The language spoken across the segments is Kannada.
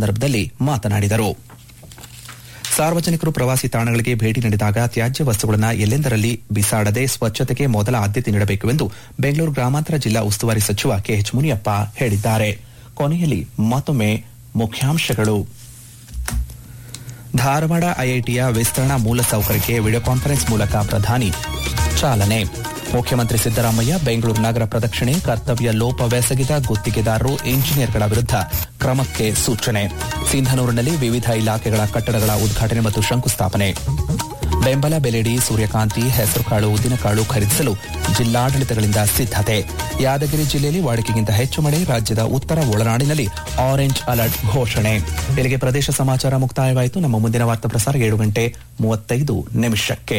ಸಂದರ್ಭದಲ್ಲಿ ಮಾತನಾಡಿದರು ಸಾರ್ವಜನಿಕರು ಪ್ರವಾಸಿ ತಾಣಗಳಿಗೆ ಭೇಟಿ ನೀಡಿದಾಗ ತ್ಯಾಜ್ಯ ವಸ್ತುಗಳನ್ನು ಎಲ್ಲೆಂದರಲ್ಲಿ ಬಿಸಾಡದೆ ಸ್ವಚ್ಛತೆಗೆ ಮೊದಲ ಆದ್ಯತೆ ನೀಡಬೇಕು ಎಂದು ಬೆಂಗಳೂರು ಗ್ರಾಮಾಂತರ ಜಿಲ್ಲಾ ಉಸ್ತುವಾರಿ ಸಚಿವ ಕೆಎಚ್ ಮುನಿಯಪ್ಪ ಹೇಳಿದ್ದಾರೆ ಕೊನೆಯಲ್ಲಿ ಮತ್ತೊಮ್ಮೆ ಮುಖ್ಯಾಂಶಗಳು ಧಾರವಾಡ ಐಐಟಿಯ ವಿಸ್ತರಣಾ ಮೂಲಸೌಕರ್ಯಕ್ಕೆ ವಿಡಿಯೋ ಕಾನ್ಫರೆನ್ಸ್ ಮೂಲಕ ಪ್ರಧಾನಿ ಚಾಲನೆ ಮುಖ್ಯಮಂತ್ರಿ ಸಿದ್ದರಾಮಯ್ಯ ಬೆಂಗಳೂರು ನಗರ ಪ್ರದಕ್ಷಿಣೆ ಕರ್ತವ್ಯ ಲೋಪವೆಸಗಿದ ಗುತ್ತಿಗೆದಾರರು ಇಂಜಿನಿಯರ್ಗಳ ವಿರುದ್ಧ ಕ್ರಮಕ್ಕೆ ಸೂಚನೆ ಸಿಂಧನೂರಿನಲ್ಲಿ ವಿವಿಧ ಇಲಾಖೆಗಳ ಕಟ್ಟಡಗಳ ಉದ್ಘಾಟನೆ ಮತ್ತು ಶಂಕುಸ್ಥಾಪನೆ ಬೆಂಬಲ ಬೆಲೆಡಿ ಸೂರ್ಯಕಾಂತಿ ಹೆಸರುಕಾಳು ಉದ್ದಿನಕಾಳು ಖರೀದಿಸಲು ಜಿಲ್ಲಾಡಳಿತಗಳಿಂದ ಸಿದ್ದತೆ ಯಾದಗಿರಿ ಜಿಲ್ಲೆಯಲ್ಲಿ ವಾಡಿಕೆಗಿಂತ ಹೆಚ್ಚು ಮಳೆ ರಾಜ್ಯದ ಉತ್ತರ ಒಳನಾಡಿನಲ್ಲಿ ಆರೆಂಜ್ ಅಲರ್ಟ್ ಘೋಷಣೆ ಇಲ್ಲಿಗೆ ಪ್ರದೇಶ ಸಮಾಚಾರ ಮುಕ್ತಾಯವಾಯಿತು ನಮ್ಮ ಮುಂದಿನ ವಾರ್ತಾ ಪ್ರಸಾರ ಏಳು ಗಂಟೆ ಮೂವತ್ತೈದು ನಿಮಿಷಕ್ಕೆ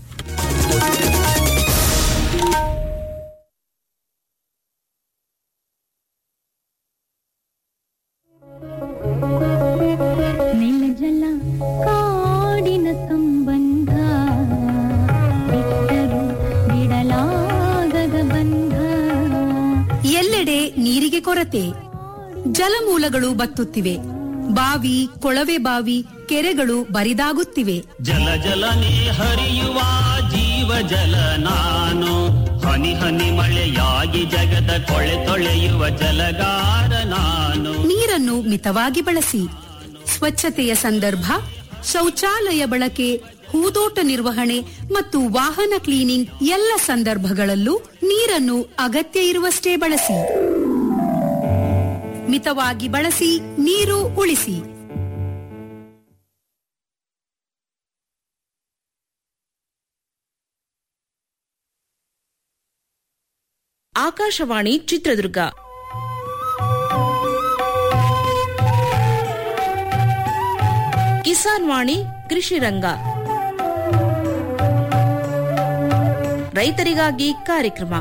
ನೆಲಜಲ ಕಾಡಿನ ಸಂಬಂಧ ಬಿಟ್ಟರು ಬಿಡಲಾಗದ ಬಂಧ ಎಲ್ಲೆಡೆ ನೀರಿಗೆ ಕೊರತೆ ಜಲಮೂಲಗಳು ಬತ್ತುತ್ತಿವೆ ಬಾವಿ ಕೊಳವೆ ಬಾವಿ ಕೆರೆಗಳು ಬರಿದಾಗುತ್ತಿವೆ ಜಲ ಜಲನೆ ಹರಿಯುವ ಜೀವ ಜಲ ನಾನು ಹನಿ ಹನಿ ಮಳೆಯಾಗಿ ಜಗದ ಕೊಳೆ ತೊಳೆಯುವ ಜಲಗಾರ ನಾನು ನೀರನ್ನು ಮಿತವಾಗಿ ಬಳಸಿ ಸ್ವಚ್ಛತೆಯ ಸಂದರ್ಭ ಶೌಚಾಲಯ ಬಳಕೆ ಹೂದೋಟ ನಿರ್ವಹಣೆ ಮತ್ತು ವಾಹನ ಕ್ಲೀನಿಂಗ್ ಎಲ್ಲ ಸಂದರ್ಭಗಳಲ್ಲೂ ನೀರನ್ನು ಅಗತ್ಯ ಇರುವಷ್ಟೇ ಬಳಸಿ ಮಿತವಾಗಿ ಬಳಸಿ ನೀರು ಉಳಿಸಿ ಆಕಾಶವಾಣಿ ಚಿತ್ರದುರ್ಗ ಕಿಸಾನ್ ವಾಣಿ ಕೃಷಿ ರಂಗ ರೈತರಿಗಾಗಿ ಕಾರ್ಯಕ್ರಮ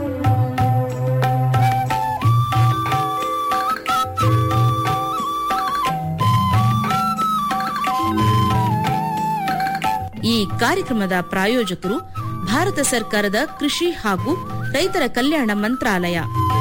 ಈ ಕಾರ್ಯಕ್ರಮದ ಪ್ರಾಯೋಜಕರು ಭಾರತ ಸರ್ಕಾರದ ಕೃಷಿ ಹಾಗೂ ರೈತರ ಕಲ್ಯಾಣ ಮಂತ್ರಾಲಯ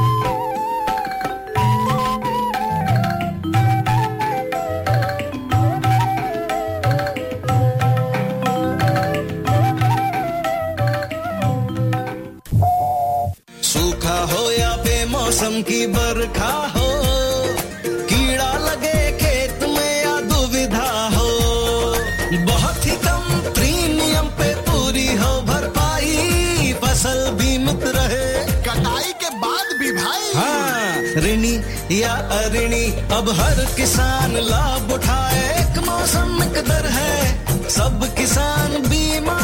सूखा हो या बेमौसम की बरखा हो कीड़ा लगे खेत में या दुविधा हो बहुत ही कम प्रीमियम पे पूरी हो भरपाई फसल बीमित रहे कटाई के बाद भी भाई हाँ ऋणी या अऋणी अब हर किसान लाभ उठाए एक मौसम एक दर है सब किसान बीमा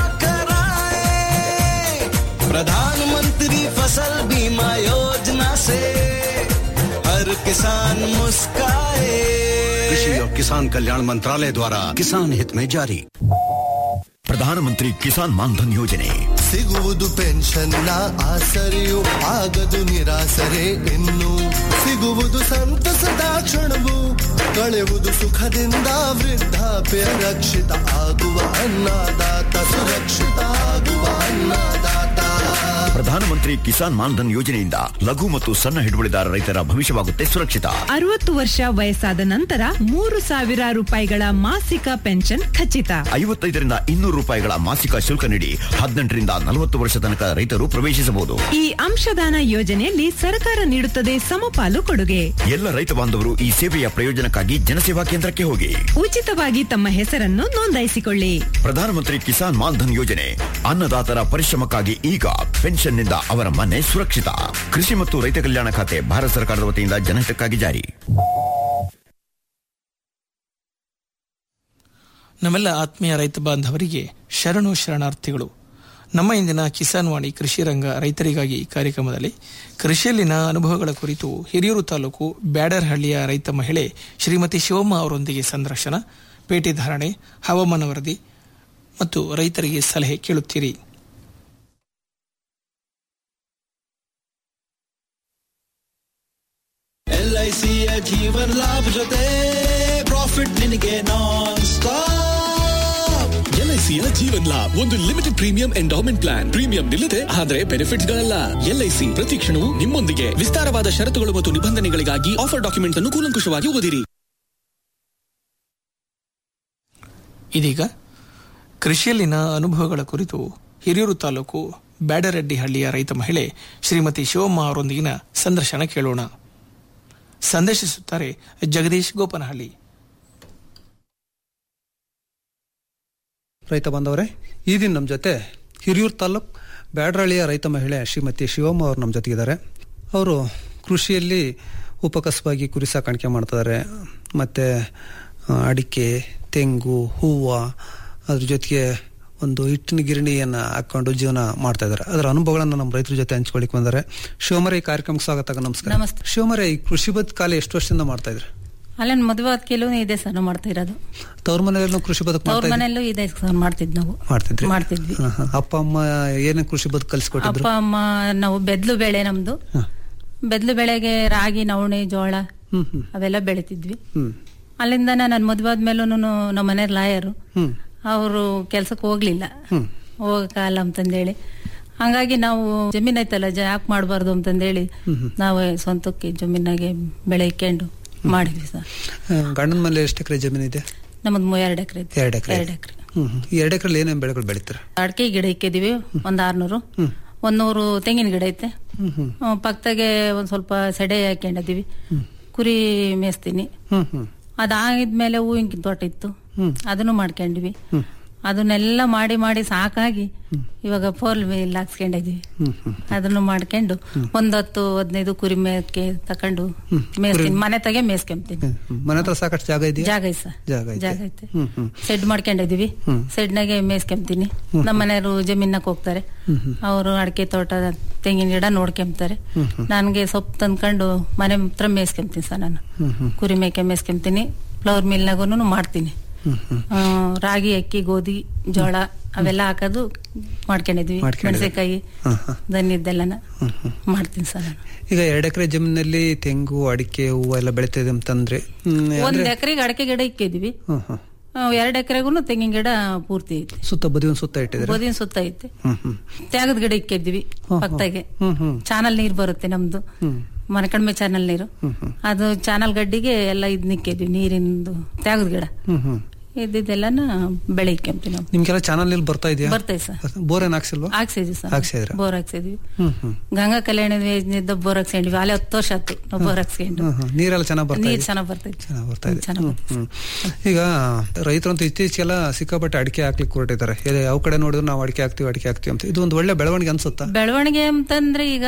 कराए प्रधानमंत्री फसल बीमा योजना से हर किसान मुस्काए कृषि और किसान कल्याण मंत्रालय द्वारा किसान हित में जारी ಪ್ರಧಾನಮಂತ್ರಿ ಕಿಸಾನ್ ಮಾನ್ಧನ್ ಯೋಜನೆ ಸಿಗುವುದು ಪೆನ್ಷನ್ನ ಆಸರೆಯು ಆಗದು ನಿರಾಸರೆ ಇನ್ನು ಸಿಗುವುದು ಸಂತಸದ ಕ್ಷಣವು ಕಳೆಯುವುದು ಸುಖದಿಂದ ವೃದ್ಧಾಪ್ಯ ರಕ್ಷಿತ ಆಗುವ ಅನ್ನದಾತ ಸುರಕ್ಷಿತ ಆಗುವ ಅನ್ನದಾತ ಪ್ರಧಾನಮಂತ್ರಿ ಕಿಸಾನ್ ಮಾನ್ಧನ್ ಯೋಜನೆಯಿಂದ ಲಘು ಮತ್ತು ಸಣ್ಣ ಹಿಡುವಳಿದಾರ ರೈತರ ಭವಿಷ್ಯವಾಗುತ್ತೆ ಸುರಕ್ಷಿತ ಅರವತ್ತು ವರ್ಷ ವಯಸ್ಸಾದ ನಂತರ ಮೂರು ಸಾವಿರ ರೂಪಾಯಿಗಳ ಮಾಸಿಕ ಪೆನ್ಷನ್ ಖಚಿತ ಐವತ್ತೈದರಿಂದ ಇನ್ನೂರು ರೂಪಾಯಿಗಳ ಮಾಸಿಕ ಶುಲ್ಕ ನೀಡಿ ಹದಿನೆಂಟರಿಂದ ನಲವತ್ತು ವರ್ಷ ತನಕ ರೈತರು ಪ್ರವೇಶಿಸಬಹುದು ಈ ಅಂಶದಾನ ಯೋಜನೆಯಲ್ಲಿ ಸರ್ಕಾರ ನೀಡುತ್ತದೆ ಸಮಪಾಲು ಕೊಡುಗೆ ಎಲ್ಲ ರೈತ ಬಾಂಧವರು ಈ ಸೇವೆಯ ಪ್ರಯೋಜನಕ್ಕಾಗಿ ಜನಸೇವಾ ಕೇಂದ್ರಕ್ಕೆ ಹೋಗಿ ಉಚಿತವಾಗಿ ತಮ್ಮ ಹೆಸರನ್ನು ನೋಂದಾಯಿಸಿಕೊಳ್ಳಿ ಪ್ರಧಾನಮಂತ್ರಿ ಕಿಸಾನ್ ಮಾನ್ಧನ್ ಯೋಜನೆ ಅನ್ನದಾತರ ಪರಿಶ್ರಮಕ್ಕಾಗಿ ಈಗ ಪೆನ್ಷನ್ನಿಂದ ಅವರ ಮನೆ ಸುರಕ್ಷಿತ ಕೃಷಿ ಮತ್ತು ರೈತ ಕಲ್ಯಾಣ ಖಾತೆ ಭಾರತ ಸರ್ಕಾರದ ವತಿಯಿಂದ ಜನಹಿತಕ್ಕಾಗಿ ಜಾರಿ ನಮ್ಮೆಲ್ಲ ಆತ್ಮೀಯ ರೈತ ಬಾಂಧವರಿಗೆ ಶರಣು ಶರಣಾರ್ಥಿಗಳು ನಮ್ಮ ಇಂದಿನ ಕಿಸಾನ್ ವಾಣಿ ಕೃಷಿ ರಂಗ ರೈತರಿಗಾಗಿ ಕಾರ್ಯಕ್ರಮದಲ್ಲಿ ಕೃಷಿಯಲ್ಲಿನ ಅನುಭವಗಳ ಕುರಿತು ಹಿರಿಯೂರು ತಾಲೂಕು ಬ್ಯಾಡರ್ಹಳ್ಳಿಯ ರೈತ ಮಹಿಳೆ ಶ್ರೀಮತಿ ಶಿವಮ್ಮ ಅವರೊಂದಿಗೆ ಸಂದರ್ಶನ ಪೇಟೆ ಧಾರಣೆ ಹವಾಮಾನ ವರದಿ ಮತ್ತು ರೈತರಿಗೆ ಸಲಹೆ ಕೇಳುತ್ತೀರಿ ಎಲ್ ಐ ಸಿಯ ಜೀವನ್ ಲಾಭ ಜೊತೆ ಪ್ರಾಫಿಟ್ ನಿನಗೆ ನಾನ್ ಸ್ಟಾಪ್ ಎಲ್ಐಸಿಯ ಜೀವನ್ ಲಾಭ್ ಒಂದು limited premium endowment plan premium ನಿಲ್ಲದೆ ಆದರೆ ಬೆನಿಫಿಟ್ಸ್ ಗಳಲ್ಲ ಎಲ್ಐಸಿ ಪ್ರತಿ ಕ್ಷಣವೂ ನಿಮ್ಮೊಂದಿಗೆ ವಿಸ್ತಾರವಾದ ಷರತ್ತುಗಳು ಮತ್ತು ನಿಬಂಧನೆಗಳಿಗಾಗಿ ಆಫರ್ ಡಾಕ್ಯುಮೆಂಟ್ ಅನ್ನು ಕೂಲಂಕುಷವಾಗಿ ಓದಿರಿ ಇದೀಗ ಕೃಷಿಯಲ್ಲಿನ ಅನುಭವಗಳ ಕುರಿತು ಹಿರಿಯೂರು ತಾಲೂಕು ಬ್ಯಾಡರೆಡ್ಡಿಹಳ್ಳಿಯ ರೈತ ಮಹಿಳೆ ಶ್ರೀಮತಿ ಶಿವಮ್ಮ ಅವರೊಂದಿಗಿನ ಸಂದರ್ಶನ ಕೇಳೋಣ ಸಂದರ್ಶಿಸುತ್ತಾರೆ ಜಗದೀಶ್ ಗೋಪನಹಳ್ಳಿ ರೈತ ಬಾಂಧವರೇ ಈ ದಿನ ನಮ್ಮ ಜೊತೆ ಹಿರಿಯೂರು ತಾಲೂಕ್ ಬ್ಯಾಡ್ರಳ್ಳಿಯ ರೈತ ಮಹಿಳೆ ಶ್ರೀಮತಿ ಶಿವಮ್ಮ ಅವರು ನಮ್ಮ ಜೊತೆಗಿದ್ದಾರೆ ಅವರು ಕೃಷಿಯಲ್ಲಿ ಉಪಕಸವಾಗಿ ಕುರಿ ಸಾಕಾಣಿಕೆ ಮಾಡ್ತಿದ್ದಾರೆ ಮತ್ತು ಅಡಿಕೆ ತೆಂಗು ಹೂವು ಅದ್ರ ಜೊತೆಗೆ ಒಂದು ಹಿಟ್ಟಿನ ಗಿರಣಿಯನ್ನು ಹಾಕೊಂಡು ಜೀವನ ಮಾಡ್ತಾ ಇದ್ದಾರೆ ಅದರ ಅನುಭವಗಳನ್ನು ನಮ್ಮ ರೈತರ ಜೊತೆ ಹಂಚ್ಕೊಳ್ಳಿಕ್ ಬಂದರೆ ಶಿವಮರ ಈ ಕಾರ್ಯಕ್ರಮಕ್ಕೆ ಸ್ವಾಗತ ನಮಸ್ಕಾರ ನಮಸ್ತೆ. ಶಿವಮರ ಈ ಕೃಷಿ ಬದುಕಾಲ ಎಷ್ಟು ವರ್ಷದಿಂದ ಮಾಡ್ತಾ ಇದ್ರಿ ಅಲ್ಲೇನು ಮದುವೆ ಆದ ಕೆಲವು ಇದೆ ಸರ್ ನಾವು ಮಾಡ್ತಾ ಇರೋದು ತವ್ರ ಮನೆಯಲ್ಲೂ ಕೃಷಿ ಬದುಕು ತವ್ರ ಮಾಡ್ತಾ ಇದ್ರಿ? ಮನೆಯಲ್ಲೂ ಇದೆ ಸರ್ ಮಾಡ್ತಿದ್ ನಾವು ಮಾಡ್ತಿದ್ರಿ ಮಾಡ್ತಿದ್ವಿ ಹ, ಹ. ಅಪ್ಪ ಅಮ್ಮ ಏನೇನು ಕೃಷಿ ಬದುಕು ಕಲಿಸ್ಕೊಟ್ಟಿದ್ರು ಅಪ್ಪ ಅಮ್ಮ ನಾವು ಬೆದ್ಲು ಬೆಳೆ ನಮ್ದು ಬೆದ್ಲು ಬೆಳೆಗೆ ರಾಗಿ ನವಣೆ ಜೋಳ ಹ್ಮ್ ಹ್ಮ್ ಅವೆಲ್ಲ ಬೆಳಿತಿದ್ವಿ ಹ್ಮ್ ಅಲ್ಲಿಂದ ನಾನು ಮದುವೆ ಆದ್ಮೇಲೂ ನಮ್ಮ ಮನೆ ಲಾಯರು ಹ್ಮ್ ಅವರು ಕೆಲ್ಸಕ್ಕೆ ಹೋಗ್ಲಿಲ್ಲ ಹ್ಮ್ ಹೋಗಕ್ಕಾಗಲ್ಲ ಅಂತಂದೇಳಿ ಹಂಗಾಗಿ ನಾವು ಜಮೀನ್ ಐತಲ್ಲ ಜ ಯಾಕೆ ಮಾಡಬಾರ್ದು ಅಂತಂದೇಳಿ ನಾವು ಸ್ವಂತಕ್ಕೆ ಜಮೀನಾಗೆ ಬೆಳೆ ಇಕ್ಕೊಂಡು ಮಾಡಿದ್ವಿ ಸರ್ ಗಂಡನ ಮೇಲೆ ಎಷ್ಟು ಎಕರೆ ಜಮೀನು ಇದೆ ನಮ್ಮದು ಎರಡು ಎಕರೆ ಎರಡು ಎಕರೆ ಎರಡು ಎಕರೆ ಹ್ಮ್ ಹ್ಮ್. ಈ ಎರಡು ಎಕರೆ ಏನೇನು ಬೆಳೆಗಳು ಬೆಳಿತಾರೆ ಅಡಿಕೆ ಗಿಡ ಇಕ್ಕಿದೀವಿ ಒಂದ್ ಆರ್ನೂರು ಒಂದ್ ನೂರು ತೆಂಗಿನ ಗಿಡ ಐತೆ ಹ್ಮ್ ಹ್ಮ್ ಹ್ಮ್, ಪಕ್ಕದಾಗೆ ಒಂದ್ ಸ್ವಲ್ಪ ಸೆಡೆ ಹಾಕೊಂಡಿದೀವಿ ಕುರಿ ಮೇಯಿಸ್ತೀನಿ ಹ್ಮ್ ಹ್ಮ್ ಅದಾಗಿದ್ಮೇಲೆ ಹೂವಿನ ತೋಟ ಇತ್ತು ಹ್ಮ್. ಅದನ್ನು ಮಾಡ್ಕೊಂಡಿವಿ ಅದನ್ನೆಲ್ಲ ಮಾಡಿ ಮಾಡಿ ಸಾಕಾಗಿ ಇವಾಗ ಫೋರ್ ವೀಲ್ ಹಾಕ್ಸ್ಕೊಂಡಿದೀವಿ ಹ್ಮ್ ಹ್ಮ್ ಅದನ್ನು ಮಾಡ್ಕೊಂಡು ಒಂದ್ ಹತ್ತು ಹದಿನೈದು ಕುರಿ ಮೇಕೆ ತಕೊಂಡು ಮೇಯಿಸ್ತೀನಿ ಮನೆ ತಗೆ ಮೇಯಿಸ್ಕೊಂತೀನಿ ಹ್ಮ್. ಮನೆ ಹತ್ರ ಸಾಕಷ್ಟು ಜಾಗ ಇದೆಯಾ ಜಾಗ ಐತೆ ಸರ್ ಜಾಗ ಐತೆ. ಜಾಗ ಐತೆ ಹ್ಮ್ ಹ್ಮ್ ಸೆಡ್ ಮಾಡ್ಕೊಂಡಿದೀವಿ ಸೆಡ್ನಾಗೆ ಮೇಯಿಸ್ಕೊಂತೀನಿ ನಮ್ಮ ಮನೆಯವರು ಜಮೀನಾಗ ಹೋಗ್ತಾರೆ ಅವರು ಅಡಿಕೆ ತೋಟ ತೆಂಗಿನ ಗಿಡ ನೋಡ್ಕೊಂತಾರೆ ನನ್ಗೆ ಸೊಪ್ಪು ತಂದ್ಕೊಂಡು ಮನೆ ಹತ್ರ ಮೇಯಿಸ್ಕೊಂತೀನಿ ಸರ್ ನಾನು ಹ್ಮ್ ಹ್ಮ್ ಕುರಿ ಮೇಕೆ ಮೇಯಿಸ್ಕೊಂತೀನಿ ಫ್ಲವರ್ ಮಿಲ್ನಾಗೂ ಮಾಡ್ತೀನಿ ಹ್ಮ್ ಹ್ಮ್ ಆ, ರಾಗಿ ಅಕ್ಕಿ ಗೋಧಿ ಜೋಳ ಅವೆಲ್ಲ ಹಾಕೋದು ಮಾಡ್ಕೊಂಡಿದ್ವಿ ಮಾಡ್ಕೊಂಡಿದ್ದೀವಿ. ಮೆಣಸಿನಕಾಯಿ ಹಾ, ಹಾ. ದನಿದ್ದೆಲ್ಲನ ಮಾಡ್ತೀನಿ ಸರ್ ನಾನು ಈಗ ಎರಡು ಎಕರೆ ಜಮೀನಲ್ಲಿ ತೆಂಗು ಅಡಿಕೆ ಹೂವು ಎಲ್ಲ ಬೆಳಿತಾ ಇದೆ ಅಂತಂದ್ರೆ ಹ್ಮ್, ಒಂದ್ ಅಂದ್ರೆ ಎಕರೆಗೆ ಅಡಿಕೆ ಗಿಡ ಇಕ್ಕಿದ್ವಿ ಹ್ಮ್ ಹ್ಮ್ ಎರಡು ಎಕರೆಗೂ ತೆಂಗಿನ ಗಿಡ ಪೂರ್ತಿ ಐತೆ ಸುತ್ತ ಬದಿ ಒಂದು ಸುತ್ತ ಇಟ್ಟಿದ್ರೆ ಗೋಧಿನ ಸುತ್ತ ಐತೆ ಹ್ಮ್ ಹ್ಮ್ ತ್ಯಾಗದ ಗಿಡ ಇಕ್ಕಿದ್ವಿ ಪಕ್ಕದಾಗೆ ಹ್ಮ್ ಹ್ಮ್ ಚಾನಲ್ ನೀರ್ ಬರುತ್ತೆ ನಮ್ದು ಹ್ಮ್ ಮನೆ ಕಡಿಮೆ ಚಾನಲ್ ನೀರು ಹ್ಮ್ ಹ್ಮ್ ಅದು ಚಾನಲ್ ಗಡ್ಡಿಗೆ ಎಲ್ಲ ಇದ್ ನಿಕ್ಕಿದ್ವಿ ನೀರಿಂದು ತ್ಯಾಗದ ಗಿಡ ಹ್ಮ್ ಹ್ಮ್ ಇದ್ದಿದ್ದೆಲ್ಲನ ಬೆಳೆ ಇಕ್ಕೊಂತೀವಿ ನಾವು ನಿಮ್ಗೆಲ್ಲ ಚಾನಲ್ ನೀರು ಬರ್ತಾ ಇದೆಯಾ ಬರ್ತೈತೆ ಸರ್ ಬೋರ್ ಏನ್ ಹಾಕ್ಸಿಲ್ವಾ ಹಾಕ್ಸಿದ್ವಿ ಸರ್ ಹಾಕ್ಸಿದ್ರ ಬೋರ್ ಹಾಕ್ಸಿದ್ವಿ ಹ್ಮ್ ಹ್ಮ್ ಗಂಗಾ ಕಲ್ಯಾಣ ಯೋಜನೆಯಿಂದ ಬೋರ್ ಹಾಕ್ಸ್ಕೊಂಡ್ವಿ ಅಲ್ಲಿ ಹತ್ತು ವರ್ಷ ಆಯ್ತು ನಾವು ಬೋರ್ ಹಾಕ್ಸ್ಕೊಂಡು ಹ್ಮ್ ಹ್ಮ್ ನೀರೆಲ್ಲ ಚೆನ್ನಾಗಿ ಬರ್ತಾ ನೀರ್ ಇದೆ ಚೆನ್ನಾಗ್ ಬರ್ತೈತೆ ಚೆನ್ನಾಗಿ ಬರ್ತಾ ಇದೆ ಚೆನ್ನಾಗ್ ಹ್ಮ್, ಹ್ಮ್. ಈಗ ರೈತರಂತೂ ಇತ್ತೀಚೆಗೆಲ್ಲ ಸಿಕ್ಕಾಪಟ್ಟೆ ಅಡಿಕೆ ಹಾಕ್ಲಿಕ್ಕೆ ಹೊರಟಿದ್ದಾರೆ ಎಲ್ಲಿ ಯಾವ ಕಡೆ ನೋಡಿದ್ರು ನಾವು ಅಡಿಕೆ ಹಾಕ್ತಿವಿ ಅಡಿಕೆ ಹಾಕ್ತಿವಿ ಅಂತ ಇದು ಒಂದು ಒಳ್ಳೆ ಬೆಳವಣಿಗೆ ಅನ್ಸುತ್ತಾ ಬೆಳವಣಿಗೆ ಅಂತಂದ್ರೆ ಈಗ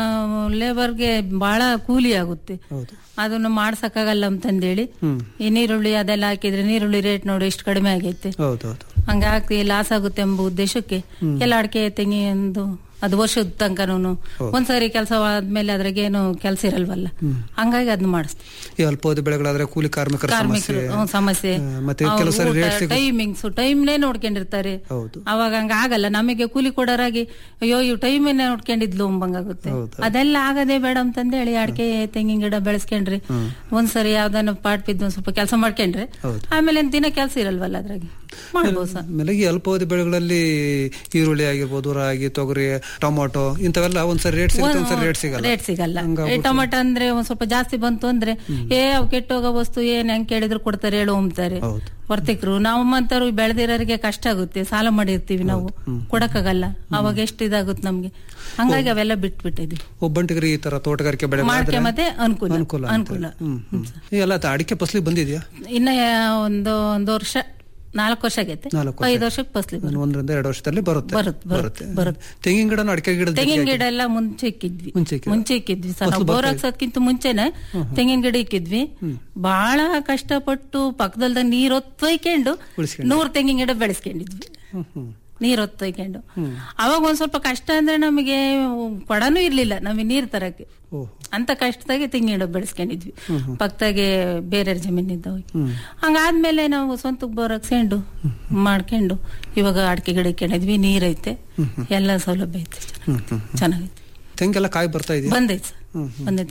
ಲೇಬರ್ಗೆ ಬಹಳ ಕೂಲಿ ಆಗುತ್ತೆ ಹೌದು ಅದನ್ನು ಮಾಡ್ಸಕ್ಕಾಗಲ್ಲ ಅಂತಂದೇಳಿ ಹ್ಮ್ ಈ ನೀರುಳ್ಳಿ ಅದೆಲ್ಲ ಹಾಕಿದ್ರೆ ನೀರುಳ್ಳಿ ರೇಟ್ ನೋಡಿ ಎಷ್ಟು ಕಡಿಮೆ ಆಗೈತೆ ಹೌದೌದು ಹಂಗಾಗಿ ಲಾಸ್ ಆಗುತ್ತೆ ಎಂಬ ಉದ್ದೇಶಕ್ಕೆ ಎಲ್ಲ ಅಡಿಕೆ ತೆಂಗಿಂದು ಅದು ವರ್ಷದ ತನಕನೂ ಒಂದ್ಸರಿ ಕೆಲಸ ಆದ್ಮೇಲೆ ಅದ್ರಾಗೇನು ಕೆಲಸ ಇರಲ್ವಲ್ಲ ಹಂಗಾಗಿ ಅದನ್ನ ಮಾಡಿಸ್ತೀವಿ ಈ ಅಲ್ಪಾವಧಿ ಬೆಳೆಗಳಾದ್ರೆ ಕೂಲಿ ಕಾರ್ಮಿಕರ ಕಾರ್ಮಿಕರು ಸಮಸ್ಯೆ ಹ್ಮ್, ಸಮಸ್ಯೆ ಆ, ಮತ್ತೆ ಕೆಲವು ಸರಿ ರೇಟ್ ಸಿಗ ಟೈಮಿಂಗ್ಸ್ ಟೈಮ್ನೇ ನೋಡ್ಕೊಂಡಿರ್ತಾರೆ ಹೌದು ಅವಾಗ ಹಂಗ ಆಗಲ್ಲ ನಮಗೆ ಕೂಲಿ ಕೊಡೋರಾಗಿ ಅಯ್ಯೋ ಇವ್ ಟೈಮ್ ನೋಡ್ಕೊಂಡಿದ್ಲು ಅಂಬಂಗಾಗುತ್ತೆ ಅದೆಲ್ಲ ಆಗದೆ ಬೇಡ ಅಂತಂದು ಹೇಳಿ ಅಡಿಕೆ ತೆಂಗಿನ ಗಿಡ ಬೆಳೆಸ್ಕೊಂಡ್ರಿ ಒಂದ್ಸರಿ ಯಾವ್ದಾನ ಪಾಟ್ ಬಿದ್ದು ಒಂದ್ ಸ್ವಲ್ಪ ಕೆಲಸ ಮಾಡ್ಕೊಂಡ್ರೆ ಹೌದು. ಆಮೇಲೆ ಏನ್ ದಿನ ಕೆಲಸ ಇರಲ್ವಲ್ಲ ಅದ್ರಾಗೆ ಮಾಡ್ಬೋದು ಸರ್ ಆಮೇಲೆ ಈ ಅಲ್ಪಾವಧಿ ಬೆಳೆಗಳಲ್ಲಿ ಈರುಳ್ಳಿ ಆಗಿರ್ಬೋದು ರಾಗಿ ತೊಗರಿ ಟೊಮೊಟೊ ಇಂಥವೆಲ್ಲ ಒಂದ್ಸರಿ ರೇಟ್ ಸಿಗುತ್ತೆ ಒಂದ್ಸರಿ ರೇಟ್ ಸಿಗಲ್ಲ ರೇಟ್ ಸಿಗಲ್ಲ ಹಂಗಾಗ್ಬಿಟ್ಟು- ಈ ಟೊಮೆಟೊ ಅಂದ್ರೆ ಒಂದ್ ಸ್ವಲ್ಪ ಜಾಸ್ತಿ ಬಂತು ಅಂದ್ರೆ ಏ ಅವ್ ಕೆಟ್ಟೋಗೋ ವಸ್ತು ಏನ್ ಹೆಂಗ್ ಕೇಳಿದ್ರು ಕೊಡ್ತಾರೆ ಹೇಳು ಅಂತಾರೆ ಹೌದು. ವರ್ತಕರು ನಾವು ಮಂತರು ಬೆಳೆದಿರೋರಿಗೆ ಕಷ್ಟ ಆಗುತ್ತೆ ಸಾಲ ಮಾಡಿರ್ತೀವಿ ನಾವು ಕೊಡಕ್ಕಾಗಲ್ಲ ಅವಾಗ ಎಷ್ಟು ಇದಾಗುತ್ತೆ ನಮ್ಗೆ ಹಂಗಾಗಿ ಅವೆಲ್ಲ ಬಿಟ್ಬಿಟ್ಟಿದ್ವಿ ಒಬ್ಬಂಟಿಗರಿಗೆ ಈ ತರ ತೋಟಗಾರಿಕೆ ಬೆಳೆ ಮಾಡ್ಕೆ ಮತ್ತೆ ಅನುಕೂಲ ಅನುಕೂಲ ಅನುಕೂಲ ಹ್ಮ್ ಹ್ಮ್ ಈ ಎಲ್ಲ ತ- ಅಡಿಕೆ ಫಸಲಿ ಬಂದಿದ್ಯಾ ಇನ್ನ ಒಂದು ಒಂದು ವರ್ಷ ನಾಲ್ಕು ವರ್ಷ ಆಗೈತೆ ನಾಲ್ಕು ಐದು ವರ್ಷಕ್ಕೆ ಫಸ್ಲಿ ನಾನು ಒಂದರಿಂದ ಎರಡು ವರ್ಷದಲ್ಲಿ ಬರುತ್ತೆ ಬರುತ್ತೆ, ಬರುತ್ತೆ, ಬರುತ್ತೆ. ತೆಂಗಿನ ಗಿಡನು ಅಡಿಕೆ ಗಿಡ ತೆಂಗಿನ ಗಿಡ ಎಲ್ಲ ಮುಂಚೆ ಇಕ್ಕಿದ್ವಿ ಮುಂಚೆ ಇಕ್ಕಿದ್ರಾ? ಮುಂಚೆ ಇಕ್ಕಿದ್ವಿ ಸರ್ ಫಸಲು ನಾವು ಬೋರ್ ಬರ್ತಾ ಹಾಕ್ಸೋದ್ಕಿಂತ ಮುಂಚೆನೆ ತೆಂಗಿನ ಗಿಡ ಇಕ್ಕಿದ್ವಿ ಬಹಳ ಕಷ್ಟಪಟ್ಟು ಪಕ್ಕದಲ್ದ ನೀರ್ ಹೊತ್ತೊಯ್ಕೊಂಡು ಉಳಿಸ್ಕೊಂಡು. ನೂರ್ ತೆಂಗಿನ ಗಿಡ ಬೆಳೆಸ್ಕೊಂಡಿದ್ವಿ ಹ್ಮ್ ಹ್ಮ್ ನೀರ್ ಹೊತ್ತೊಯ್ಕೊಂಡು ಅವಾಗ ಒಂದ್ ಸ್ವಲ್ಪ ಕಷ್ಟ ಅಂದ್ರೆ ನಮಗೆ ಕೊಡನೂ ಇರ್ಲಿಲ್ಲ ನಮಗೆ ನೀರ್ ತರಕ್ಕೆ ಓಹ್ ಅಂತ ಕಷ್ಟದಾಗೆ ತೆಂಗಿನ ಗಿಡ ಬೆಳೆಸ್ಕೊಂಡಿದ್ವಿ ಪಕ್ಕದಾಗೆ ಬೇರೆ ಜಮೀನ್ ಇದ್ದವು ಹಂಗಾದ್ಮೇಲೆ ನಾವು ಸ್ವಂತಕ್ಕೆ ಬೋರ್ ಹಾಕ್ಸ್ಕೊಂಡು ಮಾಡ್ಕೊಂಡು ಇವಾಗ ಅಡಿಕೆ ಗಿಡ ಇಕ್ಕೊಂಡಿದ್ವಿ ನೀರೈತೆ ಎಲ್ಲ ಸೌಲಭ್ಯ ಐತೆ ಚೆನ್ನಾಗಿ- ಚೆನ್ನಾಗೈತೆ ತೆಂಗೆಲ್ಲ ಕಾಯಿ ಬರ್ತಾ ಇದೆಯಾ ಬಂದೈತೆ ಸರ್ ಬಂದೈತೆ ಆಗಲ್ಲ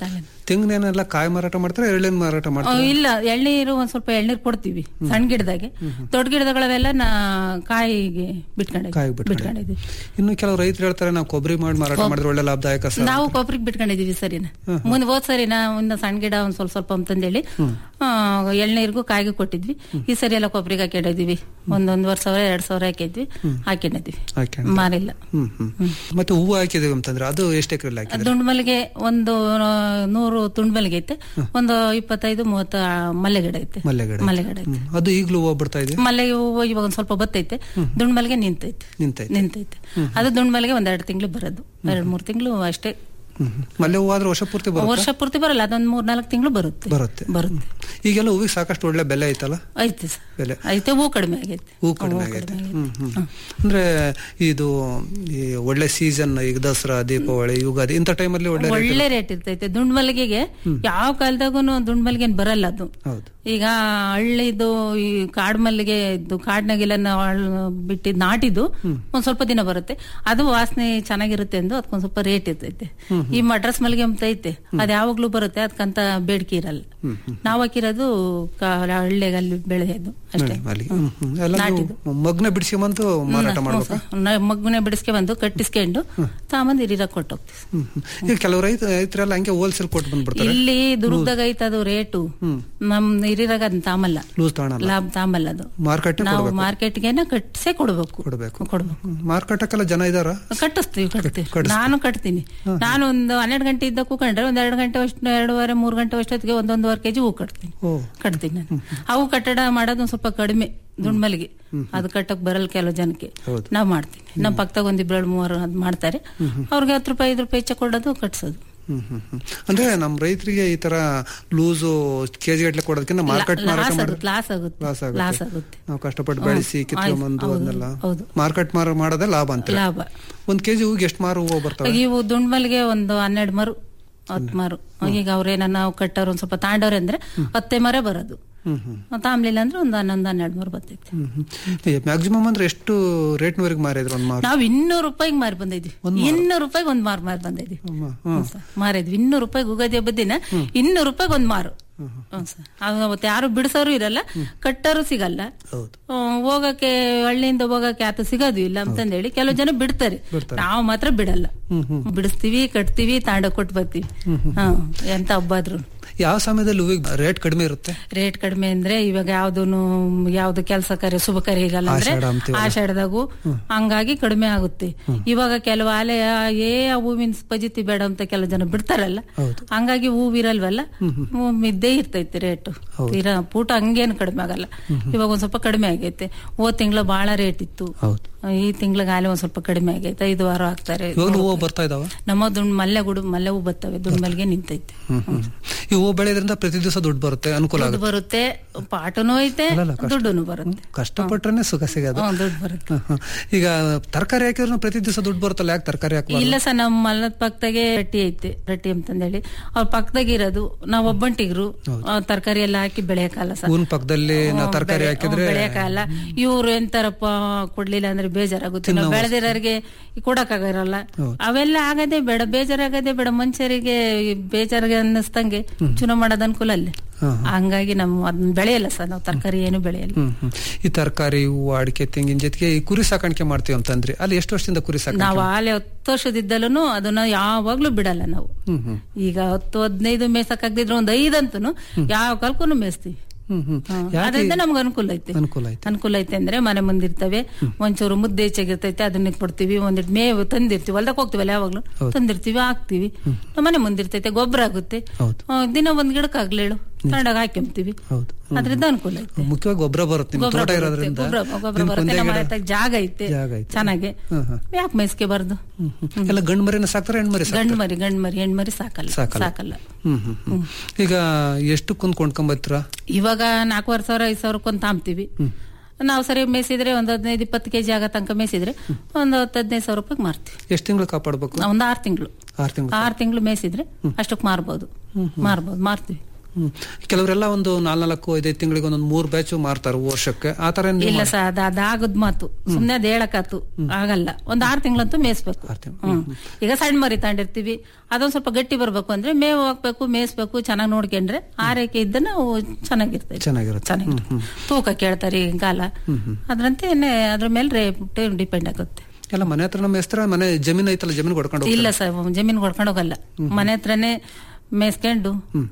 ತೆಂಗಿನೇನೆಲ್ಲ ಕಾಯಿ ಮಾರಾಟ ಮಾಡ್ತಾರೆ ಎಳ್ಳಿನ ಮಾರಾಟ ಆ, ಮಾಡ್ತಾರೆ ಇಲ್ಲ ಎಳ್ನೀರು ಒಂದ್ ಸ್ವಲ್ಪ ಎಳ್ನೀರು ಕೊಡ್ತೀವಿ ಸಣ್ಣ ಗಿಡದಾಗೆ ದೊಡ್ಡ ಗಿಡದಗಳವೆಲ್ಲ ನಾ ಕಾಯಿಗೆ ಬಿಟ್ಕೊಂಡಿದ್ವಿ ಕಾಯಿ ಬಿಟ್ಕೊಂಡಿದ್ದೀವಿ. ಬಿಟ್ಕೊಂಡಿದ್ವಿ ಇನ್ನು ಕೆಲವು ರೈತರು ಹೇಳ್ತಾರೆ ನಾವು ಕೊಬ್ಬರಿ ಮಾಡಿ ಮಾರಾಟ ಮಾಡಿದ್ರೆ ಒಳ್ಳೆ ಲಾಭದಾಯಕ ಸರ್ ನಾವು ಕೊಬ್ಬರಿಗೆ ಬಿಟ್ಕೊಂಡಿದೀವಿ ಸರಿನ ಮುಂದೆ ಹೋದ್ ಸರಿನ ಒಂದು ಸಣ್ಣ ಗಿಡ ಒಂದ್ ಸ್ವಲ್ಪ ಸ್ವಲ್ಪ ಅಂತಂದೇಳಿ ಆ, ಎಳ್ನೀರ್ಗೂ ಕಾಯಿಗೂ ಕೊಟ್ಟಿದ್ವಿ ಈ ಸರಿ ಎಲ್ಲ ಕೊಬ್ಬರಿಗೆ ಹಾಕೊಂಡಿದೀವಿ ಒಂದೊಂದುವರೆ ಸಾವಿರ ಎರಡ್ ಸಾವಿರ ಹಾಕಿದ್ವಿ ಹಾಕೊಂಡಿದ್ವಿ ಹಾಕ್ಯಂಡು. ಮಾರಿಲ್ಲ ಹ್ಮ್ ಹ್ಮ್ ಮತ್ತೆ ಹೂವು ಹಾಕಿದೇವೆ ಅಂತಂದ್ರೆ ಅದು ಎಷ್ಟು ಎಕರೆಲ್ಲಿ ಹಾಕಿದ್ರೆ ದುಂಡು ಮಲ್ಲಿಗೆ ಒಂದು ಆ, ನೂರು ತುಂಡು ಮಲ್ಲಿಗೆ ಐತೆ ಒಂದು ಇಪ್ಪತ್ತೈದು ಮೂವತ್ತ ಮಲ್ಲೆ ಗಿಡ ಐತೆ ಮಲ್ಲೆಗಡೆ ಮಲ್ಲೆ ಗಿಡ ಐತೆ ಹ್ಮ್. ಅದು ಈಗಲೂ ಹೂವು ಬಿಡ್ತಾ ಇದೆ ಮಲ್ಲಿಗೆ ಹೂವು ಇವಾಗ ಒಂದ್ ಸ್ವಲ್ಪ ಬತ್ತೈತೆ ದುಂಡು ಮಲ್ಲಿಗೆ ನಿಂತೈತೆ ನಿಂತೈತೆ ನಿಂತೈತೆ ಅದು ದುಂಡು ಮಲ್ಲಿಗೆ ಒಂದ್ ಎರಡು ತಿಂಗಳು ಬರೋದು ಎರಡ್ ಮೂರ್ ತಿಂಗಳು ಅಷ್ಟೇ ಹ್ಮ್ ಹ್ಮ್. ಮಲ್ಲೆ ಹೂವು ಆದ್ರೆ ವರ್ಷ ಪೂರ್ತಿ ಬರುತ್ತೆ ವರ್ಷ ಪೂರ್ತಿ ಬರಲ್ಲ ಅದೊಂದ್ ಮೂರ್ ನಾಲ್ಕು ತಿಂಗಳು ಬರುತ್ತೆ ಬರುತ್ತೆ ಬರುತ್ತೆ ಈಗೆಲ್ಲ ಹೂವಿಗೆ ಸಾಕಷ್ಟು ಒಳ್ಳೆ ಬೆಲೆ ಐತಲ್ಲ ಐತೆ ಸರ್ ಬೆಲೆ ಐತೆ ಹೂ ಕಡಿಮೆ ಆಗೈತೆ ಹೂ ಕಡಿಮೆ ಆಗೈತೆ ಹ್ಮ್ ಹ್ಮ್ ಅಂದ್ರೆ ಇದು ಈ ಒಳ್ಳೆ ಸೀಸನ್ ಈಗ ದಸರಾ ದೀಪಾವಳಿ ಯುಗಾದಿ ಇಂಥ ಟೈಮಲ್ಲಿ ಒಳ್ಳೆ rate ಒಳ್ಳೆ ರೇಟ್ ಇರ್ತೈತೆ ದುಂಡ್ ಮಲ್ಲಿಗೆಗೆ ಯಾವ ಕಾಲದಾಗೂ ದುಂಡ್ ಮಲ್ಲಿಗೆ ಬರಲ್ಲ ಅದು ಹೌದು ಈಗ ಹಳ್ಳಿದು ಈ ಕಾಡ್ ಮಲ್ಲಿಗೆ ಇದ್ದು ಕಾಡ್ನಾಗೆಲ್ಲ ನಾವು ಹಳ್- ಬಿಟ್ಟಿದ್ ನಾಟಿದ್ದು ಒಂದ್ ಸ್ವಲ್ಪ ದಿನ ಬರುತ್ತೆ ಅದು ವಾಸನೆ ಚೆನ್ನಾಗಿರುತ್ತೆ ಎಂದು ಅದಕ್ಕೊಂದ್ ಸ್ವಲ್ಪ ರೇಟ್ ಇರ್ತೈತೆ ಈ ಮಡ್ರಸ್ ಮಲ್ಲಿಗೆ ಅಂತ ಐತೆ ಅದ್ ಯಾವಾಗ್ಲೂ ಬರುತ್ತೆ ಅದಕ್ಕಂತ ಬೇಡಿಕೆ ಇರಲ್ಲ ನಾವ್ ಹಾಕಿರೋದು ಕಾ- ಹಳ್ಳಿಗಲ್ಲಿ ಬೆಳೆಯೋದು ಅಷ್ಟೇ ಮಲ್ಲಿಗೆ ಹ್ಮ್ ಹ್ಮ್. ಎಲ್ಲ ನೀವು ನಾಟಿದ್ದು. ಮಗ್ನ ಬಿಡಿಸ್ಕೊಂಬಂದು ಮಾರಾಟ ಮಾಡ್ಬೇಕಾ ಮಗ್ಗುನೆ ಬಿಡಿಸ್ಕೊಂಡ್ಬಂದು ಕಟ್ಟಿಸ್ಕೊಂಡು ತಾಂಬಂದು ಹಿರಿಯರಾಗ ಕೊಟ್ಟೋಗ್ತೀವಿ ಹ್ಮ್ ಹ್ಮ್. ಈಗ ಕೆಲವು ರೈತ ರೈತರೆಲ್ಲ ಹಂಗೆ ಹೋಲ್ಸೇಲ್ ಕೊಟ್ಟು ಬಂದ್ಬಿಡ್ತಾರೆ ಇಲ್ಲಿ ದುರ್ಗದಾಗ ಐತೆ ಅದು ರೇಟು ನಮ್ ಹಿರಿಯರಾಗ ಅದನ್ನ ತಾಂಬಲ್ಲ ಲೂಸ್ ತಗೊಳಲ್ಲ ಲಾಭ ತಾಂಬಲ್ಲ ಅದು ಮಾರ್ಕೆಟ್ ನಾವು ಮಾರ್ಕೆಟ್ಗೆನ ಕಟ್ಸೇ ಕೊಡ್ಬೇಕು ಕೊಡ್ಬೇಕು ಕೊಡ್ಬೇಕು ಮಾರ್ಕೆಟಕ್ಕೆಲ್ಲ ಜನ ಇದಾರ ಕಟ್ಟಿಸ್ತೀವಿ ಕಟ್ತೀವಿ ನಾನು ಕಟ್ತೀನಿ ನಾನು ಒಂದು ಹನ್ನೆರಡು ಗಂಟೆ ಇದ್ದ ಕೂಕೊಂಡ್ರೆ ಒಂದ್ ಎರಡು ಗಂಟೆ ಅಷ್ಟು ಎರಡೂವರೆ ಮೂರು ಗಂಟೆ ಅಷ್ಟೊತ್ತಿಗೆ ಒಂದೊಂದುವರೆ ಕೆಜಿ ಹೂ ಕಟ್ತೀನಿ ಓ ಕಟ್ತೀನಿ ನಾನು ಅವು ಕಟ್ಟಡ ಮಾಡೋದು ಒಂದ್ ಸ್ವಲ್ಪ ಕಡಿಮೆ ದುಂಡ್ಮಲ್ಲಿಗೆ ಅದು ಕಟ್ಟಕ್ ಬರಲ್ಲ ಕೆಲವು ಜನಕ್ಕೆ ಹೌದು. ನಾವ್ ಮಾಡ್ತೀನಿ ನಮ್ಮ ಪಕ್ಕದಾಗ ಒಂದ್ ಇಬ್ಬರು ಮೂವರು ಅದ್ ಮಾಡ್ತಾರೆ ಅವ್ರಿಗೆ ಹತ್ತು ರೂಪಾಯಿ ಐದು ರೂಪಾಯಿ ಹೆಚ್ಚ ಕೊಡೋದು ಕಟ್ಸೋದು ಹ್ಮ್ ಹ್ಮ್ ಹ್ಮ್. ಅಂದ್ರೆ ನಮ್ ರೈತರಿಗೆ ಈ ತರ ಲೂಸು ಕೆಜಿ ಗಟ್ಲೆ ಕೊಡೋದಕ್ಕಿಂತ ಮಾರ್ಕೆಟ್ ಮಾರಾಟ ಲಾಸ್ ಮಾಡಿ ಆಗುತ್ತೆ ಲಾಸ್ ಆಗುತ್ತೆ ಲಾಸ್ ಲಾಸ್ ಆಗುತ್ತೆ ಆಗುತ್ತೆ ನಾವು ಕಷ್ಟಪಟ್ಟು ಬೆಳೆಸಿ ಕಿತ್ಕೊಂಡ್ಬಂದು ಹೌದು, ಅದನ್ನೆಲ್ಲ ಹೌದು. ಮಾರ್ಕೆಟ್ ಮಾರ ಮಾಡೋದೇ ಲಾಭ ಅಂತ ಲಾಭ ಒಂದ್ ಕೆಜಿ ಹೂಗೆ ಎಷ್ಟು ಮಾರು ಹೂವು ಬರ್ತವೆ ಇವು ದುಂಡ್ಮಲ್ಗೆ ಒಂದು ಹನ್ನೆರಡು ಮರು ಹತ್ತು ಮರು ಈಗ ಅವ್ರೇನ ನಾವು ಕಟ್ಟೋರು ಒಂದ್ ಸ್ವಲ್ಪ ತಾಂಡವ್ರೆ ಅಂದ್ರೆ ಹತ್ತೆ ಮರ ಬರೋದು ಹ್ಮ್ ಹ್ಮ್ ತಾಂಬ್ಲಿಲ್ಲ ಅಂದ್ರೆ ಒಂದು ಹನ್ನೊಂದು ಹನ್ನೆರಡು ಮರು ಬರ್ತೈತೆ ಮ್ಯಾಕ್ಸಿಮಮ್ ಅಂದ್ರೆ ಎಷ್ಟು ರೇಟ್ನವರೆಗೆ ಮಾರಿದ್ರು ಒಂದ್ ಮಾರು ನಾವ್ ಇನ್ನೂರು ರೂಪಾಯಿಗೆ ಮಾರಿ ಬಂದಿದ್ವಿ ಇನ್ನೂರು ರೂಪಾಯಿಗೆ ಒಂದ್ ಮಾರು ಮಾರಿ ಬಂದಿದ್ವಿ ಹ್ಮ್. ಹ್ಮ್ ಸರ್. ಮಾರಿದ್ವಿ ಇನ್ನೂರು ರೂಪಾಯಿಗೆ ಉಗಾದಿ ಹಬ್ಬದ ದಿನ ಇನ್ನೂರು ರೂಪಾಯಿಗೆ ಒಂದ್ ಮಾರು ಹ್ಮ್ ಸರ್. ಅದು ಅವತ್ತು ಯಾರು ಬಿಡಿಸೋರು ಇರಲ್ಲ ಕಟ್ಟೋರು ಸಿಗಲ್ಲ ಹೌದು ಹ್ಮ್, ಹೋಗಕ್ಕೆ ಹಳ್ಳಿಯಿಂದ ಹೋಗಕ್ಕೆ ಆತ ಸಿಗೋದು ಇಲ್ಲ ಅಂತಂದೇಳಿ ಕೆಲವು ಜನ ಬಿಡ್ತಾರೆ ನಾವು ಮಾತ್ರ ಬಿಡಲ್ಲ ಬಿಡಿಸ್ತೀವಿ ಕಟ್ತೀವಿ ತಾಂಡ ಕೊಟ್ಟು ಬರ್ತೀವಿ ಹಾ ಎಂತ ಹಬ್ಬ ಆದ್ರೂ ಯಾವ ಸಮಯದಲ್ಲಿ ಹೂವಿಗೆ ರೇಟ್ ಕಡಿಮೆ ಇರುತ್ತೆ ರೇಟ್ ಕಡಿಮೆ ಅಂದ್ರೆ ಇವಾಗ ಯಾವ್ದೂನು ಯಾವ್ದು ಕೆಲಸ ಕಾರ್ಯ ಶುಭ ಕಾರ್ಯ ಈಗಲ್ಲ ಅಂದ್ರೆ ಆಷಾಢ ಅಂತೀವಲ್ಲ. ಆಷಾಢದಾಗು ಹಂಗಾಗಿ ಕಡಿಮೆ ಆಗುತ್ತೆ ಇವಾಗ ಕೆಲವು ಆಲಯ ಏ ಆ ಹೂವಿನ ಪಜಿತಿ ಬೇಡ ಅಂತ ಕೆಲವು ಜನ ಬಿಡ್ತಾರಲ್ಲ ಹಂಗಾಗಿ ಹೂವ್ ಇರಲ್ವಲ್ಲ ಹೂವ್ ಇದ್ದೇ ಇರ್ತೈತೆ ರೇಟ್ ತೀರಾ ಪೂಟ ಹಂಗೇನು ಕಡಿಮೆ ಆಗಲ್ಲ ಇವಾಗ ಒಂದ್ ಸ್ವಲ್ಪ ಕಡಿಮೆ ಆಗೈತೆ ಹೋದ್ ತಿಂಗಳ ಬಹಳ ರೇಟ್ ಇತ್ತು ಹೌದು ಈ ತಿಂಗಳಿಗೆ ಆಲೆ ಒಂದ್ ಸ್ವಲ್ಪ ಕಡಿಮೆ ಆಗೈತೆ ಐದು ವಾರ ಆಗ್ತಾರೆ ಇವಾಗಲೂ ಹೂವು ಬರ್ತಾ ಇದಾವ ನಮ್ಮ ದುಂಡ್ ಮಲ್ಲೆ ಗುಡು ಮಲ್ಲೆ ಹೂ ಬರ್ತವೆ ದುಂಡ್ ಮಲ್ಗೆ ನಿಂತೈತೆ ಹ್ಮ್ ಹ್ಮ್ ಈ ಹೂವು ಬೆಳೆಯೋದ್ರಿಂದ ಪ್ರತಿ ದಿವಸ ದುಡ್ಡು ಬರುತ್ತೆ ಅನುಕೂಲ ದುಡ್ಡು ಆಗುತ್ತೆ ಬರುತ್ತೆ ಪಾಟನು ಐತೆ ಅಲ್ಲಲ್ಲ, ಕಷ್ಟ. ದುಡ್ಡುನು ಬರುತ್ತೆ ಕಷ್ಟಪಟ್ರೆ ಸುಖ ಸಿಗೋದು ಹ್ಮ್, ದುಡ್ಡು ಬರುತ್ತೆ ಹ್ಮ್, ಹ್ಮ್. ಈಗ ತರಕಾರಿ ಹಾಕಿದ್ರು ಪ್ರತಿ ದಿವಸ ದುಡ್ಡು ಬರುತ್ತಲ್ಲ ಯಾಕೆ ತರಕಾರಿ ಹಾಕಬಾರ್ದು ಇಲ್ಲ ಸರ್ ನಮ್ಮ ಮಲ್ಲದ ಪಕ್ಕದಾಗೆ ರಟ್ಟಿ ಐತೆ ರಟ್ಟಿ ಅಂತಂದೇಳಿ ಅವ್ರ ಪಕ್ಕದಾಗ ಇರೋದು ನಾವ್ ಒಬ್ಬಂಟಿಗ್ರು ತರಕಾರಿ ಎಲ್ಲ ಹಾಕಿ ಬೆಳೆಯಕ್ಕಾಗಲ್ಲ ಸರ್ ಊನ್ ಪಕ್ಕದಲ್ಲಿ ನಾವು ತರಕಾರಿ ಹಾಕಿದ್ರೆ ಬೆಳೆಯಕ್ಕಾಗಲ್ಲ ಇವ್ರು ಎಂತಾರಪ್ಪ ಕೊಡ್ಲಿಲ್ಲ ಅಂದ್ರೆ ಬೇಜಾರಾಗುತ್ತೆ ನಾವು ಬೆಳೆದಿರೋರಿಗೆ ಕೊಡಕ್ಕಾಗಿರಲ್ಲ ಅವೆಲ್ಲ ಆಗದೆ ಬೇಡ ಬೇಜಾರಾಗದೆ ಬೇಡ ಮನುಷ್ಯರಿಗೆ ಬೇಜಾರಿಗೆ ಅನ್ನಿಸ್ದಂಗೆ ಚುನ ಮಾಡೋದ್ ಅನುಕೂಲ ಅಲ್ಲೇ ಹಂಗಾಗಿ ನಾವು ಅದನ್ನ ಬೆಳೆಯಲ್ಲ ಸರ್ ನಾವು ತರಕಾರಿ ಏನು ಬೆಳೆಯಲ್ಲ ಹ್ಮ್ ಹ್ಮ್. ಈ ತರಕಾರಿ ಹೂವು ಅಡಿಕೆ ತೆಂಗಿನ ಜೊತೆಗೆ ಈ ಕುರಿ ಸಾಕಾಣಿಕೆ ಮಾಡ್ತೀವಿ ಅಂತಂದ್ರಿ ಅಲ್ಲಿ ಎಷ್ಟು ವರ್ಷದಿಂದ ಕುರಿ ಸಾಕಾಣಿಕೆ ನಾವು ಆಲೆ ಹತ್ತು ವರ್ಷದಿದ್ದಲೂ ಅದನ್ನ ಯಾವಾಗ್ಲೂ ಬಿಡಲ್ಲ ನಾವು ಹ್ಮ್ ಹ್ಮ್ ಈಗ ಹತ್ತು ಹದಿನೈದು ಮೇಸಕ್ಕಾಗ್ದಿದ್ರೆ ಒಂದ್ ಐದಂತೂ ಯಾವ ಕಾಲಕ್ಕೂ ಮೇಯಿಸ್ತೀವಿ ಹ್ಮ್ ಹ್ಮ್ ಹಾ, ಯಾಕೆ ಅದರಿಂದ ನಮ್ಗೆ ಅನುಕೂಲ ಐತೆ ಅನುಕೂಲ ಐತೆ ಅನುಕೂಲ ಐತೆ ಅಂದ್ರೆ ಮನೆ ಮುಂದಿರ್ತವೆ ಒಂಚೂರು ಮುದ್ದೆ ಹೆಚ್ಚಾಗಿರ್ತೈತೆ ಅದನ್ನ ಕೊಡ್ತೀವಿ ಒಂದಿಟ್ಟು ಮೇವು ತಂದಿರ್ತೀವಿ ಹೊಲ್ದಕ್ ಹೋಗ್ತೀವಲ್ಲ ಯಾವಾಗ್ಲೂ ತಂದಿರ್ತೀವಿ ಹಾಕ್ತಿವಿ ನಮ್ಮ ಮನೆ ಮುಂದಿರ್ತೈತೆ ಗೊಬ್ಬರ ಆಗುತ್ತೆ ಹೌದು. ಆ, ದಿನ ಒಂದ್ ಗಿಡಕ್ಕೆ ಆಗ್ಲೇಳು ತಗೊಂಡಾಗ ಹಾಕ್ಯಂತೀವಿ ಹೌದು ಅದರಿಂದ ಅನುಕೂಲ ಐತೆ ಮುಖ್ಯವಾಗಿ ಗೊಬ್ಬರ ಬರುತ್ತೆ ನಿಮ್ ಗೊಬ್ಬರ ತೋಟ ಬರುತ್ತೆ, ಇರೋದ್ರಿಂದ ಗೊಬ್ಬರ ಗೊಬ್ಬರ ನಿಮ್ ಬರುತ್ತೆ ಕುಂದೆ ನಮ್ಮ ಗಿಡ- ಹತ್ರ ಜಾಗ ಐತೆ ಜಾಗ ಐತೆ. ಚೆನ್ನಾಗಿ ಹ್ಮ್, ಹ್ಮ್. ಯಾಕೆ ಮೇಯಿಸ್ಕೆಬಾರ್ದು ಹ್ಮ್, ಹ್ಮ್. ಎಲ್ಲ ಗಂಡು ಮರಿನ ಸಾಕ್ತಾರೆ ಹೆಣ್ಣು ಮರಿ ಗಂಡು ಮರಿ ಗಂಡು ಮರಿ ಹೆಣ್ಮರಿ ಸಾಕಲ್ಲ ಸಾಕಲ್ಲ. ಸಾಕಲ್ಲ ಹ್ಮ್ ಹ್ಮ್ ಹ್ಮ್. ಈಗ ಎಷ್ಟು ಕುಂದ್ ಕೊಂಡ್ಕೊಂಬತ್ತೀರಾ ಇವಾಗ ನಾಲ್ಕೂವರೆ ಸಾವಿರ ಐದು ಸಾವಿರಕ್ಕೊಂದು ತಾಂಬ್ತೀವಿ ನಾವು ಸರಿ ಮೇಯಿಸಿದ್ರೆ ಒಂದ್ ಹದಿನೈದು ಇಪ್ಪತ್ತು ಕೆಜಿ ಆಗ ತನಕ ಮೇಯಿಸಿದ್ರೆ ಒಂದು ಹತ್ತು ಹದಿನೈದು ಸಾವಿರ ರೂಪಾಯಿ ಮಾರ್ತೀವಿ ಎಷ್ಟು ತಿಂಗಳು ಕಾಪಾಡ್ಬೇಕು ಒಂದ್ ಆರು ತಿಂಗಳು ಆರು ತಿಂಗಳು ಆರು ತಿಂಗಳು ಮೇಯಿಸಿದ್ರೆ ಅಷ್ಟಕ್ಕೆ ಮಾರ್ಬೋದು ಮಾರ್ಬೋದು ಮಾರ್ತೀವಿ ಹ್ಮ್. ಕೆಲವರೆಲ್ಲ ಒಂದು ನಾಲ್ನಾಲ್ಕು ಐದೈದು ತಿಂಗಳಿಗೆ ಒಂದೊಂದು ಮೂರ್ ಬ್ಯಾಚ್ ಮಾರ್ತಾರೆ ವರ್ಷಕ್ಕೆ ಆ ತರ ಏನ್ ನೀವು ಇಲ್ಲ ಸರ್ ಅದ ಅದಾಗದ್ ಮಾತು ಸುಮ್ನೆ ಅದ್ ಹೇಳಕಾತು ಆಗಲ್ಲ ಒಂದ್ ಆರ್ ತಿಂಗಳಂತೂ ಮೇಯಿಸ್ಬೇಕು ಹ್ಮ್ ಈಗ ಸಣ್ಣ ಮರಿ ತಗೊಂಡಿರ್ತೀವಿ ಅದೊಂದ್ ಸ್ವಲ್ಪ ಗಟ್ಟಿ ಬರ್ಬೇಕು ಅಂದ್ರೆ ಮೇವು ಹಾಕ್ಬೇಕು ಮೇಯಿಸ್ಬೇಕು ಚೆನ್ನಾಗಿ ನೋಡ್ಕೊಂಡ್ರೆ ಆರೈಕೆ ಇದ್ದ ನಾವು ಚೆನ್ನಾಗಿರ್ತೈತೆ ಚೆನ್ನಾಗಿರುತ್ತೆ ಚೆನ್ನಾಗಿರುತ್ತೆ ತೂಕ ಕೇಳ್ತಾರೆ ಈಗಿನ ಕಾಲ ಅದ್ರಂತೆ ಅದ್ರ ಮೇಲೆ ರೇಟ್ ಡಿಪೆಂಡ್ ಆಗುತ್ತೆ ಎಲ್ಲ ಮನೆ ಹತ್ರ ನಮ್ಮ ಹೆಸ್ರ ಮನೆ ಜಮೀನ್ ಐತಲ್ಲ ಜಮೀನ್ ಹೊಡ್ಕೊಂಡು ಇಲ್ಲ ಸರ್ ಜಮೀನ್ ಹೊಡ್ಕೊಂಡು ಹೋಗಲ್ಲ ಮನೆ ಹತ್ರನೇ ಮೇಯಿಸ್ಕೊಂಡು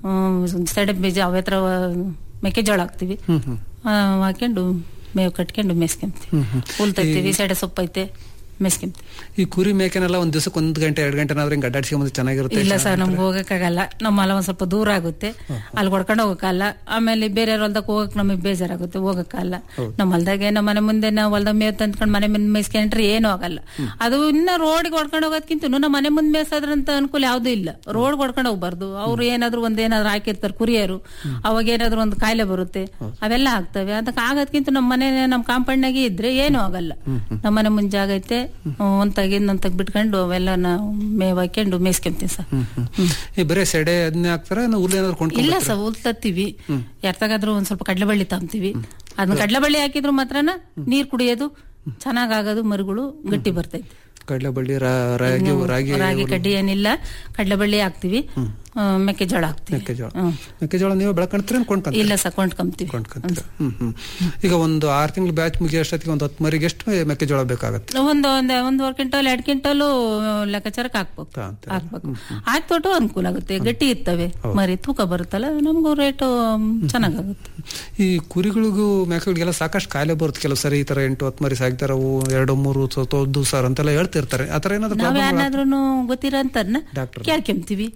ಸೆಡೆ ಬೀಜ ಅವ ಹತ್ರ ಮೆಕ್ಕೆಜೋಳ ಹಾಕ್ತಿವಿ ಹ್ಮ್ ಹ್ಮ್ ಆ, ಹಾಕೊಂಡು ಮೇವು ಕಟ್ಕೊಂಡು ಮೇಯಿಸ್ಕೊಂತೀವಿ ಹ್ಮ್ ಹ್ಮ್. ಹುಲ್ ತರ್ತೀವಿ ಸೆಡೆ ಸೊಪ್ಪು ಐತೆ ಮೇಯಿಸ್ಕೊಂತೀವಿ ಈ ಕುರಿ ಮೇಕೆನೆಲ್ಲ ಒಂದ್ ದಿವಸಕ್ಕೆ ಒಂದ್ ಗಂಟೆ ಎರಡು ಗಂಟೆನಾದ್ರೂ ಹಿಂಗ್ ಅಡ್ಡಾಡ್ಸ್ಕೊಂಬಂದ್ರೆ ಚೆನ್ನಾಗಿರುತ್ತೆ ಇಲ್ಲ ಸರ್ ನಮ್ಗೆ ಹೋಗಕ್ಕಾಗಲ್ಲ ನಮ್ಮ ಹೊಲ ಒಂದ್ ಸ್ವಲ್ಪ ದೂರ ಆಗುತ್ತೆ ಅಲ್ಲಿ ಹೊಡ್ಕೊಂಡು ಹೋಗಕ್ಕಾಗಲ್ಲ ಆಮೇಲೆ ಬೇರೆ ಹೊಲ್ದಕ್ಕೆ ಹೋಗಕ್ ನಮಗೆ ಬೇಜಾರಾಗುತ್ತೆ ಹೋಗಕ್ಕಾಗಲ್ಲ ನಮ್ಮ ಹೊಲ್ದಾಗೆ ನಮ್ಮ ಮನೆ ಮುಂದೆ ನಾವು ಹೊಲ್ದ ಮೇವ್ ತಂದ್ಕೊಂಡು ಮನೆ ಮುಂದೆ ಮೇಯಿಸ್ಕೊಂಡ್ರೆ ಏನೂ ಆಗಲ್ಲ ಅದು ಇನ್ನ ರೋಡ್ಗೆ ಹೊಡ್ಕೊಂಡು ಹೋಗೋದ್ಕಿಂತ ನಮ್ಮ ಮನೆ ಮುಂದೆ ಮೇಯ್ಸೋದ್ರಂತ ಅನುಕೂಲ ಯಾವ್ದು ಇಲ್ಲ ರೋಡ್ ಹೊಡ್ಕೊಂಡು ಹೋಗ್ಬಾರ್ದು ಅವ್ರು ಏನಾದ್ರು ಒಂದ್ ಏನಾದ್ರು ಹಾಕಿರ್ತಾರೆ ಕುರಿಯರು ಅವಾಗ ಏನಾದ್ರು ಒಂದು ಕಾಯಿಲೆ ಬರುತ್ತೆ ಅವೆಲ್ಲ ಆಗ್ತವೆ ಅದಕ್ಕೆ ಆಗೋದ್ಕಿಂತ ನಮ್ಮ ಮನೆ ನಮ್ಮ ಕಾಂಪೌಂಡ್ನಾಗೆ ಇದ್ರೆ ಏನೂ ಆಗಲ್ಲ ನಮ್ಮ ಮನೆ ಮುಂದೆ ಜಾಗ ಐತೆ ಒಂದ್ ತಗಿ ಇನ್ನೊಂದ್ ತಗ್ ಬಿಟ್ಕೊಂಡು ಅವೆಲ್ಲ ನಾವು ಮೇವ್ ಹಾಕೊಂಡು ಮೇಯ್ಸ್ಕೊಂತೀವಿ ಸರ್ ಈ ಬರೀ ಸೆಡೆ ಅದನ್ನೇ ಹಾಕ್ತಾರ ಹುಲ್ಲು ಏನಾದ್ರು ಕೊಂಡ್ಕೊಂಡು ಇಲ್ಲ ಸರ್ ಹುಲ್ ತತ್ತೀವಿ ಯಾರ್ತಾಗಾದ್ರೂ ಒಂದ್ ಸ್ವಲ್ಪ ಕಡಲೆಬಳ್ಳಿ ತಾಂತೀವಿ ಅದನ್ನ ಕಡಲೆಬಳ್ಳಿ ಹಾಕಿದ್ರು ಮಾತ್ರನ ನೀರ್ ಕುಡಿಯೋದು ಚೆನ್ನಾಗಾಗೋದು ಮರಿಗಳು ಗಟ್ಟಿ ಬರ್ತೈತೆ ಕಡಲೆ ಬಳ್ಳಿ ರಾ- ರಾಗಿ ರಾಗಿ ರಾಗಿ ಕಡ್ಡಿ ಏನಿಲ್ಲ ಕಡಲೆಬಳ್ಳಿ ಹಾಕ್ತಿವಿ ಆ, ಮೆಕ್ಕೆಜೋಳ ಹಾಕ್ತಿವಿ ಮೆಕ್ಕೆಜೋಳ ಹ್ಮ್. ಮೆಕ್ಕೆಜೋಳ ನೀವು ಬೆಳ್ಕೊಂಡ್ತೀರ ಕೊಂಡ್ಕೊಂತೀರ ಇಲ್ಲ ಸರ್ ಕೊಂಡ್ಕೊಂತೀವಿ ಕೊಂಡ್ಕೊಂತೀರ ಹ್ಮ್ ಹ್ಮ್ ಈಗ ಒಂದು ಆರು ತಿಂಗಳು ಬ್ಯಾಚ್ ಮುಗಿಯೋ ಅಷ್ಟೊತ್ತಿಗೆ ಒಂದು ಹತ್ತು ಮರಿಗೆ ಎಷ್ಟು ಮೆಕ್ಕೆಜೋಳ ಬೇಕಾಗತ್ತೆ ಒಂದು ಒಂದ್ ಒಂದೂವರೆ ಕ್ವಿಂಟಲ್ ಎರಡ್ ಕ್ವಿಂಟಲ್ ಲೆಕ್ಕಾಚಾರಕ್ಕೆ ಹಾಕ್ಬೇಕು ಹಾಕ್ಬೇಕು ಹಾಕ್ಬಿಟ್ಟು ಅನುಕೂಲ ಆಗುತ್ತೆ ಗಟ್ಟಿ ಇರ್ತವೆ ಮರಿ ತೂಕ ಬರುತ್ತಲ್ಲ ನಮಗೂ ರೇಟು ಚೆನ್ನಾಗಾಗುತ್ತೆ ಈ ಕುರಿಗಳಿಗೂ ಮೇಕೆಗಳಿಗೆಲ್ಲ ಸಾಕಷ್ಟು ಕಾಯಿಲೆ ಬರುತ್ತೆ ಕೆಲವು ಸರಿ ಈ ತರ ಎಂಟು ಹತ್ತು ಮರಿ ಸಾಕ್ತಾರ ಅವು ಎರಡು ಮೂರು ತೊದ್ದು ಸರ್ ಅಂತೆಲ್ಲ ಹೇಳ್ತಿರ್ತಾರೆ ಆತರ ಏನಾದ್ರು ನಾವ್ problem ಗಳು ಯಾರನ್ನಾದ್ರೂ ಗೊತ್ತಿರೋ ಅಂತರ್ನ ಡಾಕ್ಟರ್ ಕೇಳ್ಕೊಂತೀವಿ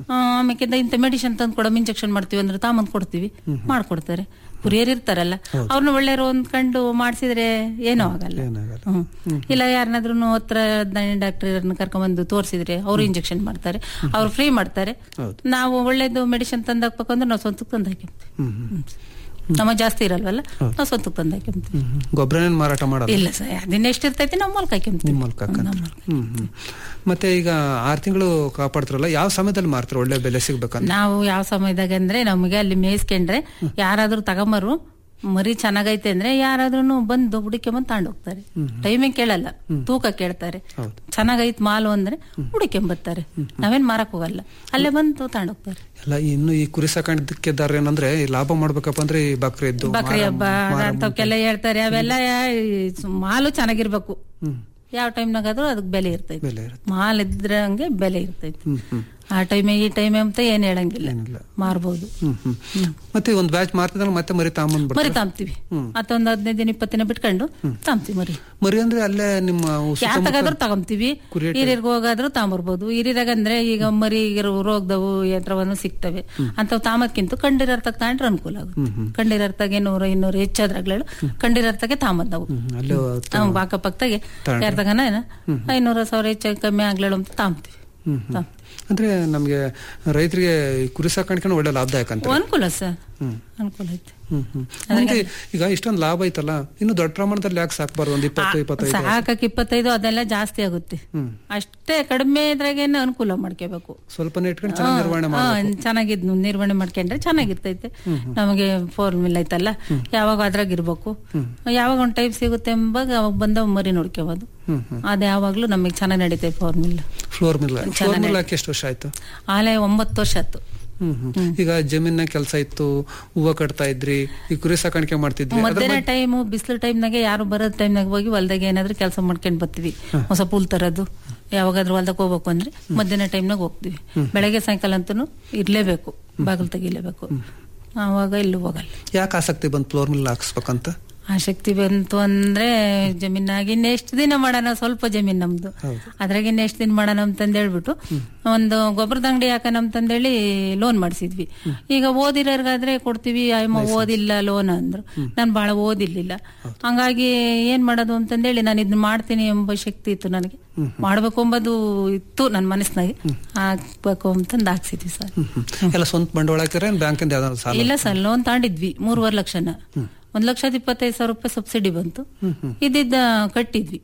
ಆಮೇಲೆ ಇಂಥ ಮೆಡಿಸಿನ್ ತಂದು ಕೊಡೋ ಇಂಜೆಕ್ಷನ್ ಮಾಡ್ತೀವಿ ಅಂದ್ರೆ ತಾಮಂದ್ ಕೊಡ್ತೀವಿ ಮಾಡ್ಕೊಡ್ತಾರೆ ಕುರಿಯರ್ ಇರ್ತಾರಲ್ಲ ಅವ್ರನ್ನ ಒಳ್ಳೆಯವರು ಅಂದ್ಕೊಂಡು ಮಾಡಿಸಿದ್ರೆ ಏನೂ ಆಗಲ್ಲ ಹ್ಮ್. ಇಲ್ಲ ಯಾರನ್ನಾದ್ರೂ ಹತ್ರ ಡಾಕ್ಟರ್ ಕರ್ಕೊಂಡ್ಬಂದು ತೋರಿಸಿದ್ರೆ ಅವ್ರು ಇಂಜೆಕ್ಷನ್ ಮಾಡ್ತಾರೆ ಅವ್ರು ಫ್ರೀ ಮಾಡ್ತಾರೆ ನಾವು ಒಳ್ಳೇದು ಮೆಡಿಸಿನ್ ತಂದು ಹಾಕ್ಬೇಕು ಅಂದ್ರೆ ನಾವು ಸ್ವಂತಕ್ಕೆ ತಂದು ಹಾಕ್ಯಂತೀವಿ ಹ್ಮ್ ಹ್ಮ್. ನಮ್ಮ ಜಾಸ್ತಿ ಇರಲ್ವಲ್ಲ ನಾವು ಸ್ವಂತಕ್ಕೆ ತಂದು ಹಾಕ್ಯಂತೀವಿ ಹ್ಮ್ ಹ್ಮ್. ಗೊಬ್ಬರನೇನ್ ಮಾರಾಟ ಮಾಡಲ್ಲ ಇಲ್ಲ ಸರ್ ಅದನ್ನ ಎಷ್ಟಿರ್ತೈತಿ ನಾವು ಮೊಲ್ಕ ಹಾಕ್ಯಂತೀವಿ ನಿಮ್ಮ ಮೂಲಕ ಹ್ಮ್ ಹ್ಮ್ ಮತ್ತೆ ಈಗ ಆರು ತಿಂಗಳು ಕಾಪಾಡ್ತಾರಲ್ಲ ಯಾವ ಸಮಯದಲ್ಲಿ ಮಾರ್ತಾರೆ ಒಳ್ಳೆ ಬೆಲೆ ಸಿಗ್ಬೇಕಂತ ನಾವು ಯಾವ ಸಮಯದಾಗ ಅಂದ್ರೆ ನಮಗೆ ಅಲ್ಲಿ ಮೇಯಿಸ್ಕೊಂಡ್ರೆ ಯಾರಾದ್ರೂ ತಗೊಂಬರು ಮರಿ ಚೆನ್ನಾಗೈತೆ ಅಂದ್ರೆ ಯಾರಾದ್ರೂ ಬಂದು ಹುಡುಕೊಂಬಂದು ತಗೊಂಡೋಗ್ತಾರೆ ಟೈಮಿಂಗ್ ಕೇಳಲ್ಲ ತೂಕ ಕೇಳ್ತಾರೆ ಚೆನ್ನಾಗೈತ್ ಮಾಲು ಅಂದ್ರೆ ಹುಡುಕೊಂಬರ್ತಾರೆ ನಾವೇನ್ ಮಾರಕ್ ಹೋಗಲ್ಲ ಅಲ್ಲೇ ಬಂದು ತಗೊಂಡೋಗ್ತಾರೆ ಎಲ್ಲ ಇನ್ನು ಈ ಕುರಿ ಸಾಕಾಣಿಕೆದಾರ ಏನಂದ್ರೆ ಈ ಲಾಭ ಮಾಡ್ಬೇಕಪ್ಪ ಅಂದ್ರೆ ಈ ಬಕ್ರಿ ಇದ್ದು ಬಕ್ರಿ ಹಬ್ಬ ಅಂತವಕ್ಕೆಲ್ಲ ಹೇಳ್ತಾರೆ ಅವೆಲ್ಲ ಯಾ- ಈ ಸು- ಮಾಲು ಚೆನ್ನಾಗಿರ್ಬೇಕು ಯಾವ ಟೈಮ್ನಾಗಾದ್ರೂ ಅದಕ್ಕೆ ಬೆಲೆ ಇರ್ತೈತಿ ಬೆಲೆ ಮಾಲ್ ಇದ್ರಂಗೆ ಬೆಲೆ ಇರ್ತೈತಿ ಹ್ಮ್ ಹ್ಮ್ ಆ ಟೈಮ್ ಈ ಟೈಮ್ ಅಂತ ಏನ್ ಹೇಳಂಗಿಲ್ಲ ಮಾರ್ಬೋದು ಹ್ಮ್ ಹ್ಮ್ ಮತ್ತೆ ಒಂದ್ ಬ್ಯಾಚ್ ಮಾರ್ತಿದ್ರೆ ಮತ್ತೆ ಮರಿ ತಾಂಬಂದ್ ಮರಿ ತಾಂಬ್ತೀವಿ ಮತ್ತೊಂದ್ ಹದಿನೈದು ದಿನ ಇಪ್ಪತ್ತು ದಿನ ಬಿಟ್ಕೊಂಡು ತಾಂಬ್ತೀವಿ ಮರಿ ಮರಿ ಅಂದ್ರೆ ಅಲ್ಲೇ ನಿಮ್ಮ ಯಾರ ತಗಾದ್ರೂ ತಗೊಂತೀವಿ ಹಿರಿಯರ್ಗೆ ಹೋಗಾದ್ರೂ ತಾಂಬರ್ಬೋದು ಹಿರಿಯರಾಗ ಅಂದ್ರೆ ಈಗ ಮರಿ ರೋಗದವು ಯಂತ್ರವನ್ನು ಸಿಗ್ತವೆ ಅಂತವ್ ತಾಮದ್ಕಿಂತ ಕಂಡಿರರ್ತಕ್ ತಗೊಂಡ್ರೆ ಅನುಕೂಲ ಆಗುತ್ತೆ ಕಂಡಿರರ್ತಾಗೆ ನೂರು ಇನ್ನೂರು ಹೆಚ್ಚಾದ್ರಾಗ್ಲೇಳು ಕಂಡಿರರ್ತಾಗೆ ತಾಮದ್ದವು ಅಲ್ಲೇ ನಾವು ಅಕ್ಕಪಕ್ಕದಾಗೆ ತಗೊಂಡ್ರೆ. ಯಾರ್ತಾಗನ ಐನೂರು ಸಾವಿರ ಹೆಚ್ಚಾಗಿ ಕಮ್ಮಿ ಆಗ್ಲೇಳು ಅಂತ ತಾಂಬ್ತೀವಿ ಹ್ಮ್ ಹ್ಮ್. ಅಂದ್ರೆ ನಮ್ಗೆ ರೈತರಿಗೆ ಈ ಕುರಿ ಸಾಕಾಣಿಕೆ ಒಳ್ಳೆ ಲಾಭದಾಯಕ ಅಂತ ಅನುಕೂಲ ಸರ್ ಹ್ಮ್. ಅನುಕೂಲ ಐತೆ ಹ್ಮ್ ಹ್ಮ್. ಮುಂದೆ ಈಗ ಇಷ್ಟೊಂದು ಲಾಭ ಐತಲ್ಲ ಇನ್ನು ದೊಡ್ಡ ಪ್ರಮಾಣದಲ್ಲಿ ಯಾಕೆ ಸಾಕ್ಬಾರ್ದು ಒಂದ್ ಇಪ್ಪತ್ತು ಇಪ್ಪತ್ತೈದು ಸಾಕಕ್ ಇಪ್ಪತ್ತೈದು ಅದೆಲ್ಲ ಜಾಸ್ತಿ ಆಗುತ್ತೆ ಅಷ್ಟೇ ಕಡಿಮೆ ಇದ್ರಾಗೇನೆ ಅನುಕೂಲ ಮಾಡ್ಕೋಬೇಕು ಸ್ವಲ್ಪನೇ ಇಟ್ಕೊಂಡು ಚೆನ್ನಾಗಿ ನಿರ್ವಹಣೆ ಹಾ, ಮಾಡಿ ಚೆನ್ನಾಗಿದ್ ನಿರ್ವಹಣೆ ಮಾಡ್ಕೊಂಡ್ರೆ ಚೆನ್ನಾಗಿರ್ತೈತೆ ನಮಗೆ ಫೋರ್ ಮಿಲ್ ಐತಲ್ಲ ಯಾವಾಗ ಅದ್ರಾಗ ಇರ್ಬೇಕು ಯಾವಾಗ ಒಂದ್ ಟೈಪ್ ಸಿಗುತ್ತೆ ಎಂಬಾಗ ಅವಾಗ ಬಂದ ಮರಿ ನೋಡ್ಕೋಬಹುದು ಹ್ಮ್ ಹ್ಮ್ ಅದ್ ಯಾವಾಗ್ಲೂ ನಮಗೆ ಚೆನ್ನಾಗಿ ನಡೀತೈತೆ ಫೋರ್ ಮಿಲ್ ಫ್ಲೋರ್ ಮಿಲ್ ಫ್ಲೋರ್ ಚೆನ್ನಾಗಿ ಮಿಲ್ ಹಾಕಿ ಎಷ್ಟು ವರ್ಷ ಆಯ್ತು ಆಲೆ ಒಂಬತ್ತು ವರ್ಷ ಆಯ್ತು ಹ್ಮ್ ಹ್ಮ್ ಈಗ ಜಮೀನ ಕೆಲಸ ಇತ್ತು ಹೂವ ಕಟ್ತಾ ಇದ್ರಿ ಈ ಕುರಿ ಸಾಕಾಣಿಕೆ ಮಾಡ್ತಿದ್ರಿ ಅದ್ರ ಮಧ್ಯಾಹ್ನ ಬಗ್ಗೆ- ಟೈಮು ಬಿಸಿಲು ಟೈಮ್ನಾಗೆ ಯಾರು ಬರೋ ಟೈಮ್ನಾಗ ಹೋಗಿ ಹೊಲ್ದಾಗ ಏನಾದ್ರು ಕೆಲಸ ಮಾಡ್ಕೊಂಡ್ ಬರ್ತೀವಿ ಹೊಸ ಪೂಲ್ ತರೋದು ಯಾವಾಗಾದ್ರೂ ಹೊಲ್ದಕ್ಕೆ ಹೋಗ್ಬೇಕು ಅಂದ್ರೆ ಮಧ್ಯಾಹ್ನ ಟೈಮ್ನಾಗ ಹೋಗ್ತೀವಿ ಬೆಳಗ್ಗೆ ಸಾಯಂಕಾಲ ಅಂತೂ ಇರ್ಲೇಬೇಕು ಬಾಗಿಲು ತೆಗಿಲೇಬೇಕು ಆವಾಗ ಇಲ್ಲೂ ಹೋಗಲ್ಲ ಯಾಕೆ ಆಸಕ್ತಿ ಬಂತು ಫ್ಲೋರ್ ಮಿಲ್ ಹಾಕ್ಸ್ಬೇಕಂತ ಆಸಕ್ತಿ ಬಂತು ಅಂದ್ರೆ ಜಮೀನಾಗಿ ಇನ್ನೆಷ್ಟು ದಿನ ಮಾಡೋಣ ಸ್ವಲ್ಪ ಜಮೀನ್ ನಮ್ದು ಅದ್ರಾಗ ಇನ್ನೆಷ್ಟು ದಿನ ಮಾಡೋಣ ಅಂತಂದ್ ಹೇಳ್ಬಿಟ್ಟು ಒಂದು ಗೊಬ್ಬರದ ಅಂಗಡಿ ಹಾಕೋಣ ಅಂತಂದೇಳಿ ಲೋನ್ ಮಾಡಿಸಿದ್ವಿ ಈಗ ಓದಿರೋರ್ಗಾದ್ರೆ ಕೊಡ್ತೀವಿ ಅಯ್ಯಮ್ಮ ಓದಿಲ್ಲ ಲೋನ್ ಅಂದ್ರು ನಾನು ಬಹಳ ಓದಿರ್ಲಿಲ್ಲ ಹಂಗಾಗಿ ಏನ್ ಮಾಡೋದು ಅಂತಂದೇಳಿ ನಾನು ಇದನ್ನ ಮಾಡ್ತೀನಿ ಎಂಬ ಶಕ್ತಿ ಇತ್ತು ನನಗೆ ಮಾಡ್ಬೇಕು ಎಂಬುದು ಇತ್ತು ನನ್ನ ಮನಸ್ಸಿನಾಗೆ ಹಾಕ್ಬೇಕು ಅಂತಂದು ಹಾಕ್ಸಿದ್ವಿ ಸರ್ ಹ್ಮ್ ಹ್ಮ್. ಎಲ್ಲ ಸ್ವಂತ ಬಂಡವಾಳ ಹಾಕಿದ್ರೆ ಬ್ಯಾಂಕಿಂದ ಯಾವ್ದಾದ್ರು ಸಾಲ ಇಲ್ಲ ಸರ್ ಲೋನ್ ತಗೊಂಡಿದ್ವಿ ಮೂರುವರೆ ಲಕ್ಷನ ಒಂದ್ ಲಕ್ಷದ ಇಪ್ಪತ್ತೈದು ಸಾವಿರ ರೂಪಾಯಿ ಸಬ್ಸಿಡಿ ಬಂತು ಇದ್ದಿದ್ದ ಕಟ್ಟಿದ್ವಿ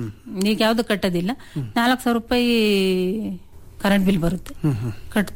ಈಗ ಯಾವ್ದು ಕಟ್ಟೋದಿಲ್ಲ ನಾಲ್ಕು ಸಾವಿರ ರೂಪಾಯಿ ಕರೆಂಟ್ ಬಿಲ್ ಬರುತ್ತೆ ಕಟ್ತೀನಿ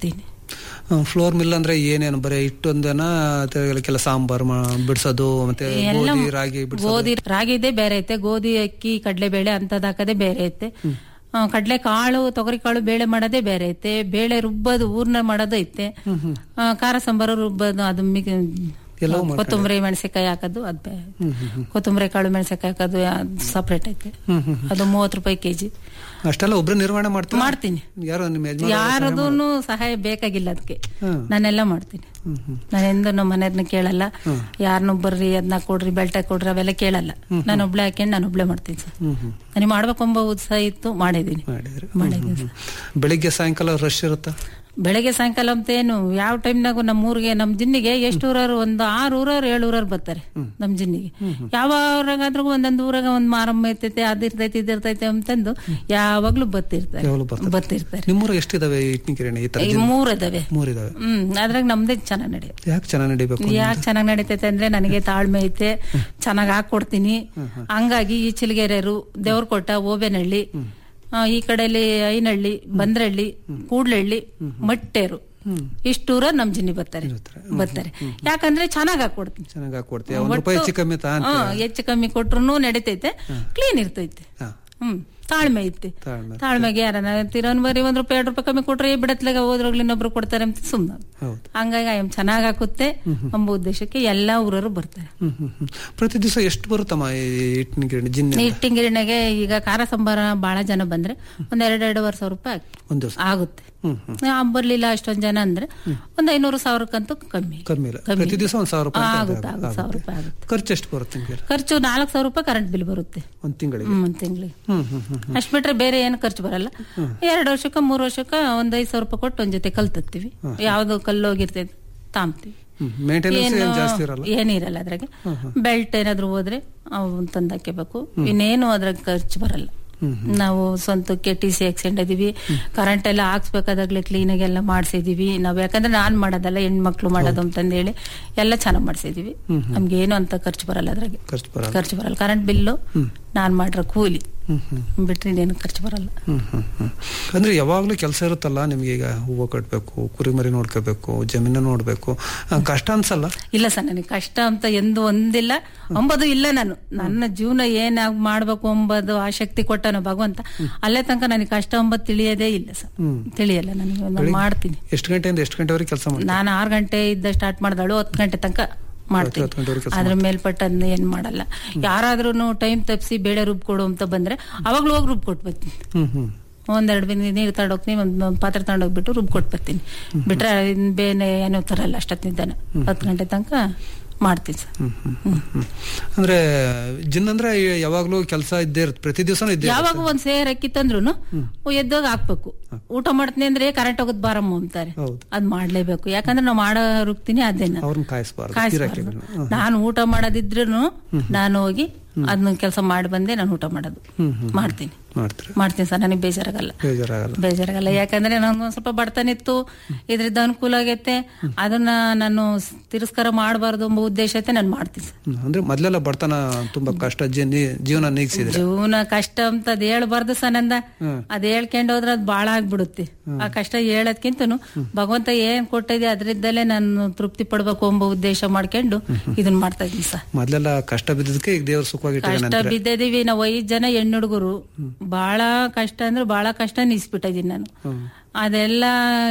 ಫ್ಲೋರ್ ಮಿಲ್ ಅಂದ್ರೆ ಏನೇನು ಬರೀ ಹಿಟ್ಟೊಂದನ ಕೆಲ ಸಾಂಬಾರ್ ಮಾ- ಬಿಡ್ಸೋದು ಮತ್ತೆ ಎಲ್ಲ ಗೋಧಿ ರಾಗಿ ಬಿಡ್ಸೋದು ಗೋಧಿ ರಾಗಿದೇ ಬೇರೆ ಐತೆ ಗೋಧಿ ಅಕ್ಕಿ ಕಡಲೆಬೇಳೆ ಅಂತದ್ ಹಾಕದೇ ಬೇರೆ ಐತೆ ಆ, ಕಡ್ಲೆ ಕಾಳು ತೊಗರಿ ಕಾಳು ಬೇಳೆ ಮಾಡೋದೇ ಬೇರೆ ಐತೆ ಬೇಳೆ ರುಬ್ಬೋದು ಊರ್ನ ಮಾಡೋದು ಐತೆ ಆ, ಖಾರ ಸಾಂಬಾರು ರುಬ್ಬೋದು ಅದು ಮಿಗ್- ಎಲ್ಲವೂ ಮಾಡ್ತಾರೆ. ಕೊತ್ತಂಬರಿ ಮೆಣಸಿಕಾಯಿ ಹಾಕೋದು ಅದ್ ಬೇರೆ ಹ್ಮ್ ಹ್ಮ್ ಹ್ಮ್. ಕೊತ್ತಂಬರಿ ಕಾಳು ಮೆಣಸಿಕಾಯಿ ಹಾಕೋದು ಸಪರೇಟ್ ಐತೆ ಹ್ಮ್ ಹ್ಮ್ ಹ್ಮ್. ಅದು ಮೂವತ್ತು ರೂಪಾಯಿ ಕೆಜಿ ಅಷ್ಟೆಲ್ಲ ಒಬ್ರು ನಿರ್ವಹಣೆ ಮಾಡ್ತಾರೆ ಮಾಡ್ತೀನಿ ಯಾರು ನಿಮ್ಮ ಯಜಮಾನ ಯಾರದೂನು ಸಹಾಯ ಬೇಕಾಗಿಲ್ಲ ಅದಕ್ಕೆ ಹ್ಮ್. ನಾನೆಲ್ಲ ಮಾಡ್ತೀನಿ ಹ್ಮ್ ಹ್ಮ್. ನಾನೆಂದು ನಮ್ಮ ಮನೆಯವ್ರನ್ನ ಕೇಳಲ್ಲ ಹ್ಮ್. ಯಾರನ್ನೂ ಬರ್ರಿ ಅದನ್ನ ಕೊಡ್ರಿ ಬೆಲ್ಟ ಕೊಡ್ರಿ ಅವೆಲ್ಲ ಕೇಳಲ್ಲ ಹ್ಮ್. ನಾನು ಒಬ್ಳೆ ಹಾಕೊಂಡು ನಾನು ಒಬ್ಳೆ ಮಾಡ್ತೀನಿ ಸರ್ ಹ್ಮ್ ಹ್ಮ್. ನನಗೆ ಮಾಡ್ಬೇಕೆಂಬ ಉತ್ಸಾಹ ಇತ್ತು ಮಾಡಿದೀನಿ ಮಾಡಿದ್ರಿ ಮಾಡಿದೀನಿ ಸರ್. ಬೆಳಿಗ್ಗೆ ಸಾಯಂಕಾಲ ರಶ್ ಇರುತ್ತಾ ಬೆಳಗ್ಗೆ ಸಾಯಂಕಾಲ ಅಂತ ಏನು ಯಾವ ಟೈಮ್ನಾಗು ನಮ್ಮ ಊರಿಗೆ ನಮ್ಮ ಜಿನ್ನಿಗೆ ಎಷ್ಟು ಊರವ್ರು ಒಂದು ಆರು ಊರವ್ರು ಏಳು ಊರವ್ರು ಬರ್ತಾರೆ ನಮ್ಮ ಜಿನ್ನಿಗೆ ಯಾವ ಊರಾಗಾದ್ರೂ ಒಂದೊಂದು ಊರಾಗ ಒಂದ್ ಮಾರಮ್ಮ ಇರ್ತೈತೆ ಅದಿರ್ತೈತೆ ಇದಿರ್ತೈತೆ ಅಂತಂದು ಯಾವಾಗ್ಲೂ ಬರ್ತಿರ್ತಾರೆ ಯಾವಾಗ್ಲೂ ಬರ್ತಾರೆ. ಬರ್ತಿರ್ತಾರೆ ನಿಮ್ಮೂರ ಎಷ್ಟಿದಾವೆ ಇಟ್ನಿ ಕಿರಣಿ ಈ ತರ ಈ ಮೂರ್ ಅದಾವೆ ಮೂರಿದಾವೆ ಹ್ಮ್ ಅದ್ರಾಗ ನಮ್ದೇ ಚೆನ್ನಾಗ್ ನಡೆಯುತ್ತೆ ಯಾಕೆ ಚೆನ್ನಾಗಿ ನಡಿಬೇಕು ಯಾಕೆ ಚೆನ್ನಾಗ್ ನಡೀತೈತೆ ಅಂದ್ರೆ ನನಗೆ ತಾಳ್ಮೆ ಐತೆ ಚೆನ್ನಾಗ್ ಹಾಕೊಡ್ತೀನಿ ಹಂಗಾಗಿ ಈ ಚಿಲ್ಗೆರೆರು ದೇವ್ರಕೊಟ್ಟ ಓಬೇನಹಳ್ಳಿ ಆ, ಈ ಕಡೆಯಲ್ಲಿ ಐನಹಳ್ಳಿ ಬಂದ್ರಹಳ್ಳಿ ಕೂಡ್ಲಹಳ್ಳಿ ಮಟ್ಟೇರು ಇಷ್ಟೂರ ನಮ್ ಜಿನ್ನಿ ಬರ್ತಾರೆ ಬರ್ತಾರೆ ಯಾಕಂದ್ರೆ ಚೆನ್ನಾಗ್ ಹಾಕೊಡ್ತೀನಿ ಚೆನ್ನಾಗಿ ಹಾಕೊಡ್ತೀವಿ ಒಂದ್ ರೂಪಾಯಿ ಹೆಚ್ಚು ಕಮ್ಮಿ ತಾ ಹಾ, ಹೆಚ್ಚು ಕಮ್ಮಿ ಕೊಟ್ರು ನಡೀತೈತೆ ಕ್ಲೀನ್ ಇರ್ತೈತೆ ಹಾ. ಹ್ಮ್ ತಾಳ್ಮೆ ಐತಿ ತಾಳ್ಮೆ. ತಾಳ್ಮೆಗೆ ಯಾರನ್ನ ತಿರೋನ್ ಬರೀ ಒಂದ್ ರೂಪಾಯಿ ಎರಡು ರೂಪಾಯಿ ಕಮ್ಮಿ ಕೊಟ್ರೆ ಬಿಡತ್ಲಾಗ ಹೋದ್ರೋಗ್ಲಿ ಇನ್ನೊಬ್ರು ಕೊಡ್ತಾರೆ ಅಂತ ಸುಮ್ನ ಹೌದು ಹಂಗಾಗಿ ಆಯಮ್ ಚೆನ್ನಾಗ್ ಹಾಕುತ್ತೆ ಎಂಬ ಉದ್ದೇಶಕ್ಕೆ ಎಲ್ಲಾ ಊರವರು ಬರ್ತಾರೆ ಹ್ಮ್ ಹ್ಮ್ ಹ್ಮ್. ಪ್ರತಿ ದಿವಸ ಎಷ್ಟು ಬರುತ್ತಮ್ಮ ಈ ಇಟ್ನಿ ಕಿರಣಿ ಜಿನ್ನೆ ಹಿಟ್ಟಿಂಗಿರಿಣೆಗೆ ಈಗ ಖಾರ ಸಂಬಾರ ಬಹಳ ಜನ ಬಂದ್ರೆ ಒಂದ್ ಎರಡ್ ಎರಡೂವರೆ ಸಾವಿರ ರೂಪಾಯಿ ಆಗ್- ಒಂದ್ ದಿವಸ ಆಗುತ್ತೆ ಹ್ಮ್ ಹ್ಮ್ ಆ, ಬರ್ಲಿಲ್ಲ ಅಷ್ಟೊಂದ್ ಜನ ಅಂದ್ರೆ ಒಂದ್ ಐನೂರು ಸಾವಿರಕ್ಕಂತೂ ಕಮ್ಮಿ ಕಮ್ಮಿ ಇಲ್ಲ ಕಮ್ಮಿ. ಪ್ರತಿ ದಿವಸ ಒಂದ್ ಸಾವಿರ ರೂಪಾಯಿ ಅಂತ ಆಗುತ್ತೆ ಆಗುತ್ತೆ. ಆಗುತ್ತೆ ಸಾವಿರ ರೂಪಾಯಿ ಆಗುತ್ತೆ ಖರ್ಚು ಎಷ್ಟು ಬರುತ್ತೆ ನಿಮ್ಗೆ ಖರ್ಚು ನಾಲ್ಕು ಸಾವಿರ ರೂಪಾಯಿ ಕರೆಂಟ್ ಬಿಲ್ ಬರುತ್ತೆ ಒಂದ್ ತಿಂಗಳಿಗೆ ಹ್ಮ್ ಒಂದ್ ತಿಂಗಳಿಗೆ ಹ್ಮ್ ಹ್ಮ್ ಹ್ಮ್ ಹ್ಮ್. ಅಷ್ಟ್ ಬಿಟ್ರೆ ಬೇರೆ ಏನು ಖರ್ಚು ಬರಲ್ಲ ಎರಡು ವರ್ಷಕ್ಕ ಮೂರ್ ವರ್ಷಕ್ಕ ಒಂದ್ ಐದ್ ಸಾವಿರ ರೂಪಾಯಿ ಕೊಟ್ಟು ಒಂದ್ ಜೊತೆ ಕಲ್ ತತ್ತೀವಿ ಯಾವ್ದು ಕಲ್ಲು ಹೋಗಿರ್ತೈತೆ ತಾಂಬ್ತೀವಿ ಹ್ಮ್ ಮೇಂಟೆನೆನ್ಸ್ ಏನು ಏನ್ ಜಾಸ್ತಿ ಇರಲ್ಲ ಏನಿರಲ್ಲ ಅದ್ರಾಗೆ ಬೆಲ್ಟ್ ಏನಾದ್ರು ಹೋದ್ರೆ ಅವು ತಂದು ಹಾಕಬೇಕು ಇನ್ನೇನು ಅದ್ರಾಗ ಖರ್ಚು ಬರಲ್ಲ ನಾವು ಸ್ವಂತಕ್ಕೆ ಟಿ ಸಿ ಎಕ್ಸ್ಟೆಂಡ್ ಇದೀವಿ ಕರೆಂಟ್ ಎಲ್ಲ ಹಾಕ್ಸ್ಬೇಕಾದಾಗ್ಲೇ ಕ್ಲೀನಾಗಿ ಎಲ್ಲ ಮಾಡ್ಸಿದೀವಿ ನಾವ್ ಯಾಕಂದ್ರೆ ನಾನ್ ಮಾಡೋದಲ್ಲ ಹೆಣ್ಮಕ್ಳು ಮಾಡೋದು ಅಂತಂದೇಳಿ ಎಲ್ಲ ಚೆನ್ನಾಗ್ ಮಾಡ್ಸಿದೀವಿ ನಮ್ಗೆ ಏನು ಅಂತ ಖರ್ಚು ಬರಲ್ಲ ಅದ್ರಾಗೆ ಖರ್ಚು ಬರಲ್ಲ ಖರ್ಚು ಬರಲ್ಲ ಕರೆಂಟ್ ಬಿಲ್ಲು ನಾನ್ ಮಾಡಿರೋ ಕೂಲಿ ಹ್ಮ್ ಹ್ಮ್ ಬಿಟ್ರೆ ಇನ್ನೇನು ಖರ್ಚು ಬರಲ್ಲ ಹ್ಮ್ ಹ್ಮ್ ಹ್ಮ್. ಅಂದ್ರೆ ಯಾವಾಗ್ಲೂ ಕೆಲಸ ಇರುತ್ತಲ್ಲ ನಿಮ್ಗೆ ಈಗ ಹೂವು ಕಟ್ಬೇಕು ಕುರಿಮರಿ ನೋಡ್ಕೋಬೇಕು ಜಮೀನು ನೋಡ್ಬೇಕು ಆ, ಕಷ್ಟ ಅನ್ಸಲ್ಲ ಇಲ್ಲ ಸರ್ ನನಗೆ ಕಷ್ಟ ಅಂತ ಎಂದು ಒಂದಿಲ್ಲ ಅಂಬದು ಇಲ್ಲ ನಾನು ನನ್ನ ಜೀವನ ಏನಾಗ್ ಮಾಡ್ಬೇಕು ಎಂಬುದು ಆಸಕ್ತಿ ಕೊಟ್ಟನು ಭಗವಂತ ಅಲ್ಲೇ ತನಕ ನನಗೆ ಕಷ್ಟ ಎಂಬುದು ತಿಳಿಯೋದೇ ಇಲ್ಲ ಸರ್ ಹ್ಮ್ ತಿಳಿಯಲ್ಲ ನನಗೆ ನಾನು ಮಾಡ್ತೀನಿ ಎಷ್ಟು ಗಂಟೆಯಿಂದ ಎಷ್ಟು ಗಂಟೆವರೆಗೆ ಕೆಲಸ ಮಾಡಿ ನಾನು ಆರು ಗಂಟೆ ಇದ್ದ ಸ್ಟಾರ್ಟ್ ಮಾಡ್ದಳು ಹತ್ತು ಗಂಟೆ ತನಕ ಮಾಡ್ತೀನಿ ಹತ್ತು ಗಂಟೆವರೆಗೆ ಕೆಲಸ ಅದ್ರ ಮೇಲ್ಪಟ್ಟ ಅದ್ನ ಏನ್ ಮಾಡಲ್ಲ ಯಾರಾದ್ರೂ ಟೈಮ್ ತಪ್ಪಿಸಿ ಬೇಳೆ ರುಬ್ಕೊಡು ಅಂತ ಬಂದ್ರೆ ಅವಾಗ್ಲೂ ಹೋಗಿ ರುಬ್ ಕೊಟ್ಬರ್ತೀನಿ ಹ್ಮ್ ಹ್ಮ್ ಒಂದೆರಡು ಬಿಂದಿ ನೀರು ತಗೊಂಡೋಗ್ತೀನಿ ಒಂದು ಪಾತ್ರೆ ತಗೊಂಡೋಗ್ಬಿಟ್ಟು ರುಬ್ ಕೊಟ್ಟು ಬರ್ತೀನಿ ಬಿಟ್ರೆ ಇನ್ ಬೇನೆ ಏನೋ ತರಲ್ಲ ಅಷ್ಟೊತ್ತಿದ್ದಾನೆ ಹತ್ತು ಗಂಟೆ ತನಕ ಮಾಡ್ತೀನಿ ಸರ್ ಹ್ಮ್ ಹ್ಮ್ ಹ್ಮ್ ಹ್ಮ್. ಅಂದ್ರೆ ಜಿನ್ ಅಂದ್ರೆ ಯಾವಾಗ್ಲೂ ಕೆಲಸ ಇದ್ದೇ ಇರುತ್ತೆ ಪ್ರತಿ ದಿವಸನೂ ಇದ್ದೇ ಯಾವಾಗ ಇರುತ್ತೆ. ಒಂದ್ ಸೇರ್ ಅಕ್ಕಿ ತಂದ್ರು ಎದ್ದಾಗ ಹಾಕ್ಬೇಕು ಊಟ ಮಾಡ್ತೀನಿ ಅಂದ್ರೆ ಕರೆಂಟ್ ಹೋಗೋದ್ ಬಾರಮ್ಮ ಅಂತಾರೆ ಹೌದು. ಅದ್ ಮಾಡ್ಲೇಬೇಕು ಯಾಕಂದ್ರೆ ನಾವು ಮಾಡೋ ರುಕ್ತೀನಿ ಅದೇನ ಅವ್ರನ್ನ ಕಾಯಿಸ್ಬಾರ್ದು ಕಾಯಿಸ್ಬಾರ್ದು. ಗಿರಾಕಿಗಳನ್ನ. ನಾನು ಊಟ ಮಾಡೋದಿದ್ರು ನಾನು ಹೋಗಿ ಅದನ್ನ ಕೆಲಸ ಮಾಡಿ ಬಂದೆ ನಾನು ಊಟ ಮಾಡೋದು ಹ್ಮ್ ಹ್ಮ್ ಮಾಡ್ತೀನಿ ಮಾಡ್ತೀರಿ ಮಾಡ್ತೀನಿ ಸರ್ ನನಗೆ ಬೇಜಾರಾಗಲ್ಲ ಬೇಜಾರಾಗಲ್ಲ ಬೇಜಾರಾಗಲ್ಲ ಯಾಕಂದ್ರೆ ನನ್ಗೆ ಒಂದ್ ಸ್ವಲ್ಪ ಬಡತನ ಇತ್ತು ಇದ್ರದ್ದು ಅನುಕೂಲ ಆಗೈತೆ ಅದನ್ನ ನಾನು ಸ್- ತಿರಸ್ಕಾರ ಮಾಡಬಾರ್ದು ಎಂಬ ಉದ್ದೇಶ ಐತೆ ನಾನು ಮಾಡ್ತೀನಿ ಸರ್ ಹ್ಮ್. ಅಂದ್ರೆ ಮೊದ್ಲೆಲ್ಲ ಬಡತನ ತುಂಬಾ ಕಷ್ಟ ಜೀನಿ- ಜೀವನ ನೀಗಿಸಿದ್ರೆ ಜೀವನ ಕಷ್ಟ ಅಂತ ಅದ್ ಹೇಳ್ಬಾರ್ದು ಸನಂದ ಹ್ಮ್. ಅದ್ ಹೇಳ್ಕೊಂಡು ಹೋದ್ರೆ ಅದ್ ಬಾಳ ಆಗ್ಬಿಡುತ್ತೆ ಆ ಕಷ್ಟ ಹೇಳೋದ್ಕಿಂತನು ಭಗವಂತ ಏನ್ ಕೊಟ್ಟಿದೆ ಅದ್ರಿಂದಲೇ ನಾನು ತೃಪ್ತಿ ಪಡ್ಬೇಕು ಎಂಬ ಉದ್ದೇಶ ಮಾಡ್ಕೊಂಡು ಇದನ್ನ ಮಾಡ್ತಾ ಇದೀನಿ ಸರ್ ಮೊದ್ಲೆಲ್ಲ ಕಷ್ಟ ಬಿದ್ದದಕ್ಕೆ ಈಗ ದೇವ್ರ ಸುಖವಾಗಿ ಕಷ್ಟ ಇಟ್ಟಿದ್ದಾನೆ ಬಿದ್ದಿದೀವಿ ನಾವು ಐದ್ ಜನ ಹೆಣ್ಣು ಹುಡುಗರು ಬಹಳ ಕಷ್ಟ ಅಂದ್ರೆ ಬಹಳ ಕಷ್ಟ ನಿಲ್ಸ್ಬಿಟ್ಟಿದೀನಿ ನಾನು ಅದೆಲ್ಲ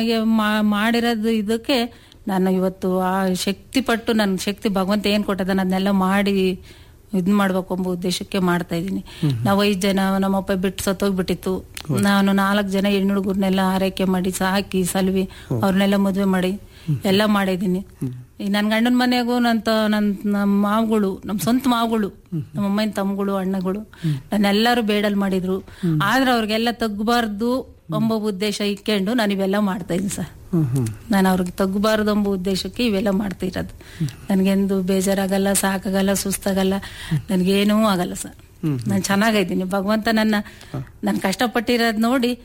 ಮಾ- ಮಾಡಿರೋದು ಇದಕ್ಕೆ ನಾನು ಇವತ್ತು ಆ ಶಕ್ತಿ ಪಟ್ಟು ನನ್ನ ಶಕ್ತಿ ಭಗವಂತ ಏನ್ ಕೊಟ್ಟದ ಅದನ್ನೆಲ್ಲ ಮಾಡಿ ಇದ್ ಮಾಡ್ಬೇಕು ಎಂಬ ಉದ್ದೇಶಕ್ಕೆ ಮಾಡ್ತಾ ಇದೀನಿ ನಾವು ಐದ್ ಜನ ನಮ್ಮಪ್ಪ ಬಿಟ್ಟು ಸತ್ತೋಗ್ಬಿಟ್ಟಿತ್ತು ನಾನು ನಾಲ್ಕು ಜನ ಹೆಣ್ಣು ಹುಡುಗರ್ನೆಲ್ಲ ಆರೈಕೆ ಮಾಡಿ ಸಾಕಿ ಸಲ್ವಿ ಅವ್ರನ್ನೆಲ್ಲ ಮದ್ವೆ ಮಾಡಿ ಎಲ್ಲ ಮಾಡಿದೀನಿ ಈ ನನ್ ಗಂಡನ ಮನೆಗೂ ನನ್ ತ- ನನ್ ನಮ್ಮ ಮಾವುಗಳು ನಮ್ ಸ್ವಂತ ಮಾವುಗಳು ನಮ್ಮ ಅಮ್ಮನ ತಮ್ಮಗಳು ಅಣ್ಣಗಳು ನನ್ನೆಲ್ಲರೂ ಬೇಡಲ್ ಮಾಡಿದ್ರು ಆದ್ರೆ ಅವ್ರಿಗೆಲ್ಲ ತಗ್ಬಾರ್ದು ಎಂಬ ಉದ್ದೇಶ ಇಟ್ಕೊಂಡು ನಾನು ಇವೆಲ್ಲ ಮಾಡ್ತಾ ಇದ್ದೀನಿ ಸರ್ ಹ್ಮ್ ಹ್ಮ್ ನಾನು ಅವ್ರಿಗೆ ತಗ್ಬಾರ್ದು ಎಂಬ ಉದ್ದೇಶಕ್ಕೆ ಇವೆಲ್ಲ ಮಾಡ್ತಾ ಇರೋದು ನನ್ಗೆಂದು ಬೇಜಾರಾಗಲ್ಲ ಸಾಕಾಗಲ್ಲ ಸುಸ್ತಾಗಲ್ಲ ನನ್ಗೇನೂ ಆಗಲ್ಲ ಸರ್ ನಾನು ಚೆನ್ನಾಗಿದ್ದೀನಿ ಭಗವಂತ ನನ್ನ ನಾನು ಕಷ್ಟಪಟ್ಟಿರೋದ್ ನೋಡಿ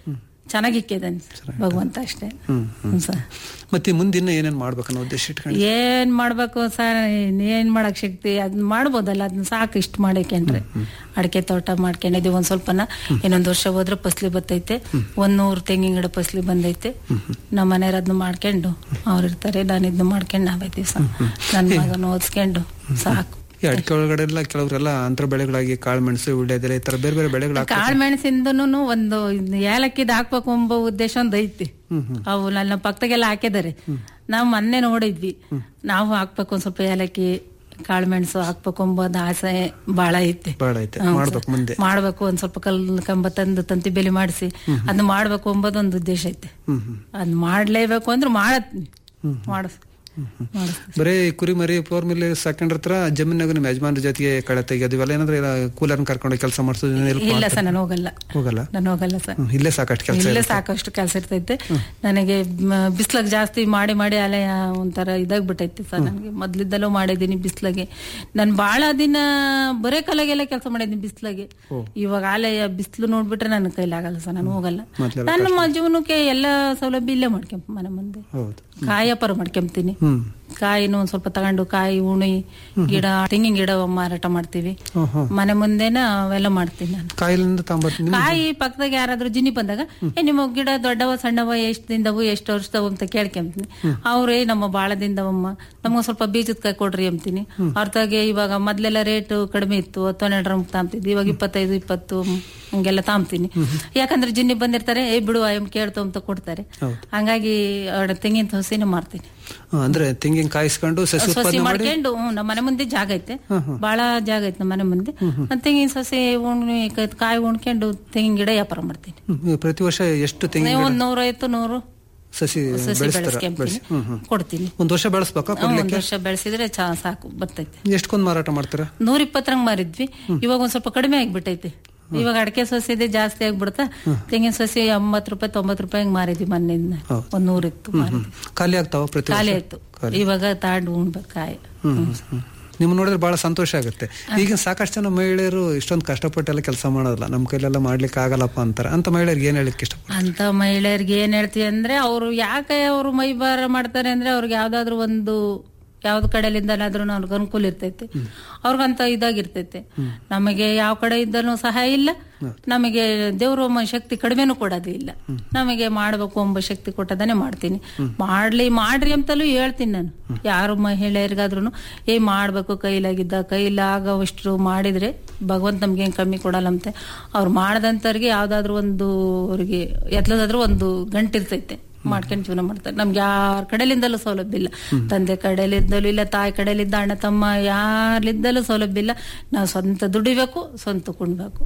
ಚೆನ್ನಾಗಿಕ್ಕಿದ್ದಾನೆ ಭಗವಂತ ಅಷ್ಟೇ ಹ್ಮ್ ಹ್ಮ್ ಹ್ಮ್ ಸರ್ ಮತ್ತೆ ಮುಂದಿನ ಏನೇನ್ ಮಾಡ್ಬೇಕನ್ನೋ ಉದ್ದೇಶ ಇಟ್ಕೊಂಡು ಏನ್ ಮಾಡ್ಬೇಕು ಸರ್ ಏನ್ ಮಾಡಕ್ ಶಕ್ತಿ ಅದನ್ನ ಮಾಡ್ಬೋದಲ್ಲ ಅದನ್ನ ಸಾಕು ಇಷ್ಟ ಮಾಡಿಕೊಂಡ್ರೆ ಅಡಿಕೆ ತೋಟ ಮಾಡ್ಕೊಂಡಿದೀವಿ ಒಂದ್ ಸ್ವಲ್ಪನ ಇನ್ನೊಂದ್ ವರ್ಷ ಹೋದ್ರೆ ಫಸ್ಲಿ ಬತ್ತೈತೆ ಒಂದ್ ನೂರು ತೆಂಗಿನ ಗಿಡ ಫಸ್ಲಿ ಬಂದೈತೆ ನಮ್ಮ ಮನೆಯವ್ರು ಅದನ್ನ ಮಾಡ್ಕೊಂಡು ಅವ್ರು ಇರ್ತಾರೆ ನಾನು ಇದನ್ನ ಮಾಡ್ಕೊಂಡು ನಾವೈತೀವಿ ಸರ್ ನನ್ ಮಗನ ಓದಿಸ್ಕೊಂಡು ಸಾಕು ಈ ಅಡಿಕೆ ಒಳಗಡೆ ಎಲ್ಲ ಕೆಲವರೆಲ್ಲ ಅಂತರ ಬೆಳೆಗಳಾಗಿ ಕಾಳು ಮೆಣಸು ಉಳ್ಳೆದೆಲೆ ಈ ತರ ಬೇರೆ ಬೇರೆ ಬೆಳೆಗಳು ಹಾಕ್ತಾರೆ. ಕಾಳು ಮೆಣಸಿಂದನು ಒಂದು ಇದ್ನ ಏಲಕ್ಕಿದ್ ಹಾಕ್ಬೇಕು ಎಂಬ ಉದ್ದೇಶ ಒಂದು ಐತಿ ಅವು ನನ್ನ ಪಕ್ಕದಾಗೆಲ್ಲ ಹಾಕಿದ್ದಾರೆ ನಾವು ಮೊನ್ನೆ ನೋಡಿದ್ವಿ ನಾವು ಹಾಕ್ಬೇಕು ಒಂದ್ ಸ್ವಲ್ಪ ಏಲಕ್ಕಿ ಕಾಳು ಮೆಣಸು ಹಾಕ್ಬೇಕು ಎಂಬುದು ಆಸೆ ಬಾಳ ಐತಿ ಬಾಳ ಐತೆ ಹ್ಮ್ ಮಾಡ್ಬೇಕು ಸರ್. ಮುಂದೆ ಮಾಡ್ಬೇಕು ಒಂದ್ ಸ್ವಲ್ಪ ಕಲ್ ಕಂಬ ತಂದು ತಂತಿ ಬೇಲಿ ಮಾಡಿಸಿ ಅದನ್ನ ಮಾಡ್ಬೇಕು ಎಂಬುದು ಒಂದು ಉದ್ದೇಶ ಐತೆ ಹ್ಮ್ ಹ್ಮ್ ಅದ್ ಮಾಡ್ಲೇಬೇಕು ಅಂದ್ರೆ ಮಾಡತ್ ಮಾಡಿಸ್ ಮಾಡಿಸ್ ಬರೀ ಕುರಿ ಮರಿ ಫೋರ್ ಮಿಲ್ ಸಾಕೊಂಡಿರ್ತಾರ ಜಮೀನಾಗ ನಿಮ್ಮ ಯಜಮಾನ್ರ ಜೊತೆಗೆ ಕಳೆ ತೆಗಿಯೋದು ಇವೆಲ್ಲ ಏನಾದ್ರೆ ಕೂಲರ್ನ ಕರ್ಕೊಂಡು ಕೆಲಸ ಮಾಡಿಸೋದು help ಇಲ್ಲ ಮಾಡ್ತಾರೆ? ಸರ್ ನಾನು ಹೋಗಲ್ಲ ಹೋಗಲ್ಲ ನಾನು ಹೋಗಲ್ಲ ಸರ್ ಹ್ಮ್, ಇಲ್ಲೇ ಸಾಕಷ್ಟು ಕೆಲಸ ಇಲ್ಲೇ ಸಾಕಷ್ಟು ಕೆಲಸ ಇರ್ತೈತೆ ನನಗೆ ಬಿಸ್ಲಾಗ ಜಾಸ್ತಿ ಮಾಡಿ ಮಾಡಿ ಅಲೆ ಒಂಥರ ಇದಾಗ್ಬಿಟ್ಟೈತೆ ಸರ್ ನನಗೆ ಮೊದ್ಲಿದ್ದಲೂ ಮಾಡಿದೀನಿ ಬಿಸ್ಲಾಗೆ ನಾನು ಬಾಳ ದಿನ ಬರೇ ಕಲಾಗೆಲ್ಲ ಕೆಲಸ ಮಾಡಿದೀನಿ ಬಿಸ್ಲಾಗೆ ಇವಾಗ ಆಲೆ ಬಿಸ್ಲು ನೋಡ್ಬಿಟ್ರೆ ನನ್ನ ಕೈಲಾಗಲ್ಲ ಸರ್ ನಾನು ಹೋಗಲ್ಲ ಮೊದ್ಲೆಲ್ಲ ನನ್ನ ಮ- ಜೀವನಕ್ಕೆ ಎಲ್ಲ ಸೌಲಭ್ಯ ಇಲ್ಲೇ ಮಾಡ್ಕೊಂಪ ಮನೆ ಮುಂದೆ ಹೌದು ಕಾಯಿ ವ್ಯಾಪಾರ ಮಾಡ್ಕೊಂತೀನಿ ಹ್ಮ್ ಕಾಯಿನೂ ಒಂದ್ ಸ್ವಲ್ಪ ತಗೊಂಡು ಕಾಯಿ ಉಣಿ ಗಿಡ ತೆಂಗಿನ ಗಿಡ ಮಾರಾಟ ಮಾಡ್ತೀವಿ ಹ್ಮ್, ಹ್ಮ್. ಮನೆ ಮುಂದೆನ ಅವೆಲ್ಲ ಮಾಡ್ತೀನಿ ನಾನು ಕಾಯಿಲಿಂದ ತಾಂಬರ್ತೀನಿ ಕಾಯಿ ಪಕ್ಕದಾಗ ಯಾರಾದ್ರೂ ಜಿನಿ ಬಂದಾಗ ಏ ನಿಮ್ಮ ಗಿಡ ದೊಡ್ಡವ ಸಣ್ಣವ ಎಷ್ಟು ದಿನದವು ಎಷ್ಟು ವರ್ಷದವು ಅಂತ ಕೇಳ್ಕೊಂತೀನಿ ಅವ್ರೇ ನಮ್ಮ ಬಾಳ ದಿನದವಮ್ಮ ನಮ್ಗೆ ಸ್ವಲ್ಪ ಬೀಜದ ಕಾಯಿ ಕೊಡ್ರಿ ಅಂತೀನಿ ಅರ್ಥಾಗೆ ಇವಾಗ ಮೊದ್ಲೆಲ್ಲ ರೇಟ್ ಕಡಿಮೆ ಇತ್ತು ಹತ್ತು ಹನ್ನೆರಡು ಡ್ರಮ್ ತಾಂಬ್ತಿದ್ವಿ ಇವಾಗ ಇಪ್ಪತ್ತೈದು ಇಪ್ಪತ್ತು ಹಂಗೆಲ್ಲ ತಾಂಬ್ತೀನಿ ಯಾಕಂದ್ರೆ ಜಿನ್ನಿ ಬಂದಿರ್ತಾರೆ ಏ ಬಿಡು ಎಮ್ ಕೇಳ್ತು ಅಂತ ಕೊಡ್ತಾರೆ ಹಂಗಾಗಿ ಅವ್ರ ತೆಂಗಿನ ಸಸಿನೂ ಮಾರ್ತೀನಿ ಹಾ, ಅಂದ್ರೆ ತೆಂಗಿನ ಕಾಯಿಸ್ಕೊಂಡು ಸಸಿ ಸಸಿ ಉತ್ಪಾದನೆ ಮಾಡಿ ಮಾಡ್ಕೊಂಡು ಹ್ಮ್, ನಮ್ಮ ಮನೆ ಮುಂದೆ ಜಾಗ ಐತೆ ಬಹಳ ಜಾಗ ಐತೆ ನಮ್ಮ ಮನೆ ಮುಂದೆ ನಾನ್ ತೆಂಗಿನ ಸಸಿ ಉಣ್ಣಿ ಕ- ಕಾಯಿ ಉಣ್ಕೊಂಡು ತೆಂಗಿನ ಗಿಡ ವ್ಯಾಪಾರ ಮಾಡ್ತೀನಿ ಹ್ಮ್, ಪ್ರತಿ ವರ್ಷ ಎಷ್ಟು ತೆಂಗಿನ ನೀವು ಗಿಡ ಒಂದ್ ನೂರೈವತ್ತು ನೂರು ಸಸಿ ಸಸಿ ಬೆಳೆಸ್ತಾರ ಬೆಳೆಸ್ಕೊಂತೀನಿ ಬೆಳೆಸಿ ಹ್ಮ್ ಹ್ಮ್ ಕೊಡ್ತೀನಿ ಒಂದ್ ವರ್ಷ ಬೆಳೆಸ್ಬೇಕಾ ಹ್ಮ್, ಒಂದ್ ಕೊಡ್ಲಿಕ್ಕೆ ವರ್ಷ ಬೆಳೆಸಿದ್ರೆ ಚಾ ಸಾಕು ಬರ್ತೈತೆ ಎಷ್ಟೊಂದ್ ಮಾರಾಟ ಮಾಡ್ತೀರಾ ನೂರ ಇಪ್ಪತ್ತರಂಗ್ ಮಾರಿದ್ವಿ ಇವಾಗ ಒಂದ್ ಸ್ವಲ್ಪ ಕಡಿಮೆ ಆಗ್ಬಿಟ್ಟೈತೆ ಇವಾಗ ಅಡಕೆ ಸಸಿದೆ ಜಾಸ್ತಿ ಆಗ್ಬಿಡ್ತಾ ತೆಂಗಿನ ಸಸಿ ಎಂಬತ್ತು ರೂಪಾಯಿ ತೊಂಬತ್ತು ರೂಪಾಯಿ ಹಂಗ್ ಮಾರಿದ್ವಿ ಮೊನ್ನೆಯಿಂದ ಒಂದ್ ನೂರಿತ್ತು ಮಾರಿದ್ವಿ. ಖಾಲಿ ಆಗ್ತಾವ ಪ್ರತಿ ವರ್ಷ? ಖಾಲಿ ಆಯ್ತು ಇವಾಗ ತಾಂಡು ಉಣ್ಬೇಕು ಕಾಯಿ ಹ್ಮ್ ಹ್ಮ್. ನಿಮ್ ನೋಡಿದ್ರೆ ಬಹಳ ಸಂತೋಷ ಆಗುತ್ತೆ ಈಗ ಸಾಕಷ್ಟು ಜನ ಮಹಿಳೆಯರು ಇಷ್ಟೊಂದು ಕಷ್ಟಪಟ್ಟೆಲ್ಲ ಕೆಲಸ ಮಾಡೋದಿಲ್ಲ ನಮ್ ಕೈಲೆಲ್ಲ ಮಾಡ್ಲಿಕ್ಕೆ ಆಗಲ್ಲಪ್ಪ ಅಂತಾರೆ ಅಂತ ಮಹಿಳೆಯರಿಗೆ ಏನ್ ಹೇಳಿಕ್ಕೆ ಇಷ್ಟ ಅಂತ ಮಹಿಳೆಯರಿಗೆ ಏನ್ ಹೇಳ್ತೀವಿ ಅಂದ್ರೆ ಅವರು ಯಾಕೆ ಅವರು ಮೈ ಭಾರ ಮಾಡ್ತಾರೆ ಅಂದ್ರೆ ಅವ್ರಿಗೆ ಯಾವ್ದಾದ್ರು ಒಂದು ಯಾವ್ದು ಕಡೆಲಿಂದನಾದ್ರೂ ಅವ್ರಿಗೆ ಅನುಕೂಲ ಇರ್ತೈತೆ ಅವ್ರಿಗಂತ ಇದಾಗಿರ್ತೈತೆ ನಮಗೆ ಯಾವ ಕಡೆ ಇದ್ದನೂ ಸಹಾಯ ಇಲ್ಲ ನಮಗೆ ದೇವ್ರ ಮ- ಶಕ್ತಿ ಕಡಿಮೆನೂ ಕೊಡೋದು ಇಲ್ಲ ನಮಗೆ ಮಾಡ್ಬೇಕು ಎಂಬ ಶಕ್ತಿ ಕೊಟ್ಟದನೆ ಮಾಡ್ತೀನಿ ಮಾಡ್ಲಿ ಮಾಡ್ರಿ ಅಂತಲೂ ಹೇಳ್ತೀನಿ ನಾನು ಯಾರು ಮಹಿಳೆಯರಿಗಾದ್ರೂ ಏ ಮಾಡ್ಬೇಕು ಕೈಲಾಗಿದ್ದ ಕೈಲಾಗವಷ್ಟು ಮಾಡಿದ್ರೆ ಭಗವಂತ ನಮ್ಗೆ ಏನ್ ಕಮ್ಮಿ ಕೊಡಲ್ಲಂತೆ ಅವ್ರು ಮಾಡದಂತವ್ರಿಗೆ ಯಾವ್ದಾದ್ರು ಒಂದು ಅವ್ರಿಗೆ ಎತ್ಲದಾದ್ರೂ ಒಂದು ಗಂಟಿರ್ತೈತೆ ಮಾಡ್ಕೊಂಡು ಜೀವನ ಮಾಡ್ತಾರೆ ನಮ್ಗೆ ಯಾರ ಕಡೆಲಿಂದಲೂ ಸೌಲಭ್ಯ ಇಲ್ಲ ತಂದೆ ಕಡೆಲಿದ್ದಲೂ ಇಲ್ಲ ತಾಯಿ ಕಡೆಲಿದ್ದ ಅಣ್ಣ ತಮ್ಮ ಯಾರಿದ್ದಲೂ ಸೌಲಭ್ಯ ಇಲ್ಲ ನಾವು ಸ್ವಂತ ದುಡಿಬೇಕು ಸ್ವಂತ ಕುಣ್ಬೇಕು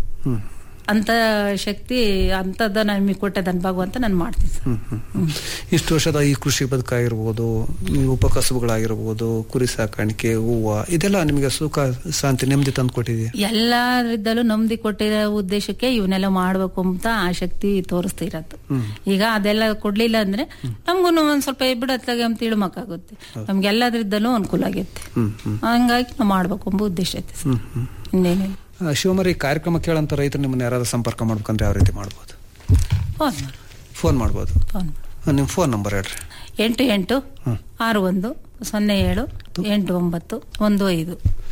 ಅಂತ ಶಕ್ತಿ ಅಂತದ ನಮಗೆ ಕೊಟ್ಟದನ್ ಭಗವಂತ ನಾನು ಮಾಡ್ತೀನಿ ಸರ್ ಹ್ಮ್ ಹ್ಮ್ ಹ್ಮ್. ಇಷ್ಟು ವರ್ಷದ ಈ ಕೃಷಿ ಬದುಕಾಗಿರ್ಬೋದು ಈ ಉಪಕಸಬುಗಳಾಗಿರ್ಬೋದು ಕುರಿ ಸಾಕಾಣಿಕೆ ಹೂವ ಇದೆಲ್ಲ ನಿಮಗೆ ಸುಖ ಶಾಂತಿ ನೆಮ್ಮದಿ ತಂದು ಕೊಟ್ಟಿದೆಯಾ ಎಲ್ಲರಿದ್ದಲೂ ನಮ್ದಿ ಕೊಟ್ಟಿರೋ ಉದ್ದೇಶಕ್ಕೆ ಇವನ್ನೆಲ್ಲ ಮಾಡ್ಬೇಕು ಅಂತ ಆ ಶಕ್ತಿ ತೋರಿಸ್ತಾ ಇರತ್ತು ಈಗ ಅದೆಲ್ಲ ಕೊಡ್ಲಿಲ್ಲ ಅಂದ್ರೆ ನಮ್ಗೂ ಒಂದ್ ಸ್ವಲ್ಪ ಬಿಡತ್ಲಾಗೆ ಅಂತ ಇಳ್ಮಕ್ಕಾಗುತ್ತೆ ನಮ್ಗೆಲ್ಲದ್ರಿದ್ದಲೂ ಅನುಕೂಲ ಆಗೈತೆ ಹ್ಮ್ ಹ್ಮ್ ಹಂಗಾಗಿ ನಾವು ಮಾಡ್ಬೇಕು ಎಂಬ ಉದ್ದೇಶ ಐತೆ ಸರ್ ಹ್ಮ್ ಹ್ಮ್ ಇನ್ನೇನಿಲ್ಲ ಆ, ಶಿವಮರಿ ಕಾರ್ಯಕ್ರಮ ಕೇಳಂತ ರೈತರು ನಿಮ್ಮನ್ನ ಯಾರಾದ್ರೂ ಸಂಪರ್ಕ ಮಾಡ್ಬೇಕಂದ್ರೆ ಯಾವ ರೀತಿ ಮಾಡ್ಬೋದು ಫೋನ್ ಮಾಡಿ ಫೋನ್ ಮಾಡ್ಬೋದು ಫೋನ್ ಆ, ನಿಮ್ಮ ಫೋನ್ ನಂಬರ್ ಹೇಳ್ರಿ ಎಂಟು ಎಂಟು ಆರು ಒಂದು ಸೊನ್ನೆ ಏಳು ಎಂಟು ಒಂಬತ್ತು ಒಂದು ಐದು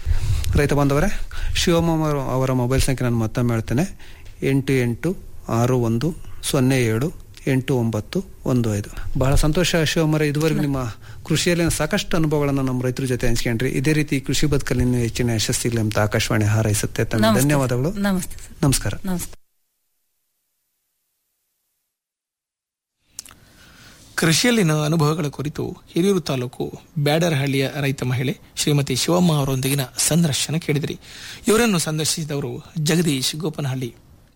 ರೈತ ಬಾಂಧವರೇ ಶಿವಮ್ಮ ಅವರ- ಅವರ ಮೊಬೈಲ್ ಸಂಖ್ಯೆ ನಾನು ಮತ್ತೊಮ್ಮೆ ಹೇಳ್ತೇನೆ ಎಂಟು ಎಂಟು ಆರು ಒಂದು ಸೊನ್ನೆ ಏಳು ಎಂಟು ಒಂಬತ್ತು ಒಂದು ಐದು ಬಹಳ ಸಂತೋಷ ಶಿವಮರ ಇದುವರೆಗೂ ನಿಮ್ಮ ಕೃಷಿಯಲ್ಲಿ ಸಾಕಷ್ಟು ಅನುಭವಗಳನ್ನು ನಮ್ಮ ರೈತರ ಜೊತೆ ಹಂಚ್ಕೊಂಡ್ರಿ ಇದೇ ರೀತಿ ಕೃಷಿ ಬದುಕಲ್ಲಿ ಇನ್ನೂ ಹೆಚ್ಚಿನ ಯಶಸ್ಸಿಗಲಿ ಅಂತ ಆಕಾಶವಾಣಿ ಹಾರೈಸುತ್ತೆ ತಮಗೆ ನಮಸ್ತೆ ಸರ್. ಧನ್ಯವಾದಗಳು ನಮಸ್ತೆ ಸರ್ ನಮಸ್ಕಾರ ನಮಸ್ತೆ ಕೃಷಿಯಲ್ಲಿನ ಅನುಭವಗಳ ಕುರಿತು ಹಿರಿಯೂರು ತಾಲೂಕು ಬ್ಯಾಡರಹಳ್ಳಿಯ ರೈತ ಮಹಿಳೆ ಶ್ರೀಮತಿ ಶಿವಮ್ಮ ಅವರೊಂದಿಗಿನ ಸಂದರ್ಶನ ಕೇಳಿದಿರಿ ಇವರನ್ನು ಸಂದರ್ಶಿಸಿದವರು ಜಗದೀಶ್ ಗೋಪನಹಳ್ಳಿ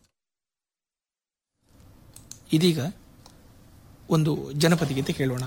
ಇದೀಗ ಒಂದು ಜನಪದ ಗೀತೆ ಕೇಳೋಣ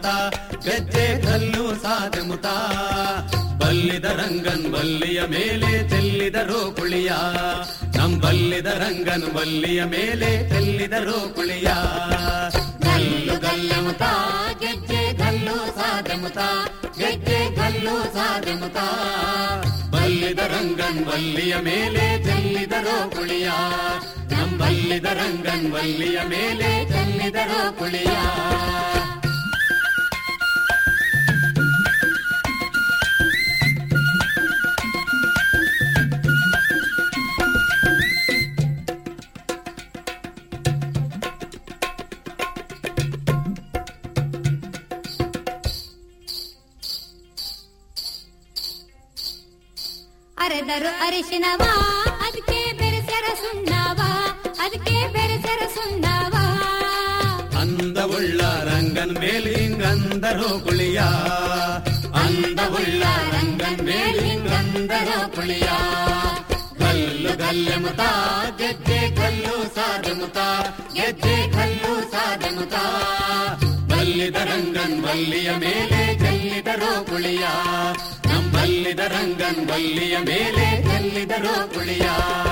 ಗೆಜ್ಜೆ ಕಲ್ಲು ಸಾದೆ ಮುತ ಬಲ್ಲಿದ ರಂಗನ್ ಬಲ್ಲಿಯ ಮೇಲೆ ಚೆಲ್ಲಿದರು ಕುಳಿಯ ನಮ್ ಬಲ್ಲಿದ ರಂಗನ್ ಬಲ್ಲಿಯ ಮೇಲೆ ಚೆಲ್ಲಿದರು ಕುಳಿಯ ಗಲ್ಲು ಗಲ್ಲ ಮುತ ಗೆಜ್ಜೆ ಗಲ್ಲು ಸಾದೆ ಮುತ ಗೆಜ್ಜೆ ಗಲ್ಲು ಸಾದೆ ಮುತ ಬಲ್ಲಿದ ರಂಗನ್ ಬಲ್ಲಿಯ ಮೇಲೆ ಚೆಲ್ಲಿದರು ಕುಳಿಯ ನಮ್ ಬಲ್ಲಿದ ರಂಗನ್ ಬಲ್ಲಿಯ ಮೇಲೆ ಚೆಲ್ಲಿದರು ಕುಳಿಯ ಅರೆದರು ಅರಿಶಿನವ ಅದಕ್ಕೆ ಬೆರೆಸರ ಸುಣ್ಣವ ಅದಕ್ಕೆ ಬೆರೆಸರ ಸುಣ್ಣವ అందవుళ్ళ రంగన్ మేలింగందరూ కుళియా అందవుళ్ళ రంగన్ మేలింగందరూ కుళియా గల్లు గల్లెముత ಗೆಜ್ಜೆ ಕಲ್ಲು ಸಾದೆముత ಗೆಜ್ಜೆ ಕಲ್ಲು ಸಾದೆముತ ಬಲ್ಲಿದ ರಂಗನ್ ಬಲ್ಲಿಯ ಮೇಲೆ ಚೆಲ್ಲಿದರೋ ಕುಳಿಯ ನಮ್ ಬಲ್ಲಿದ ರಂಗನ್ ಬಲ್ಲಿಯ ಮೇಲೆ ಚೆಲ್ಲಿದರೋ ಕುಳಿಯ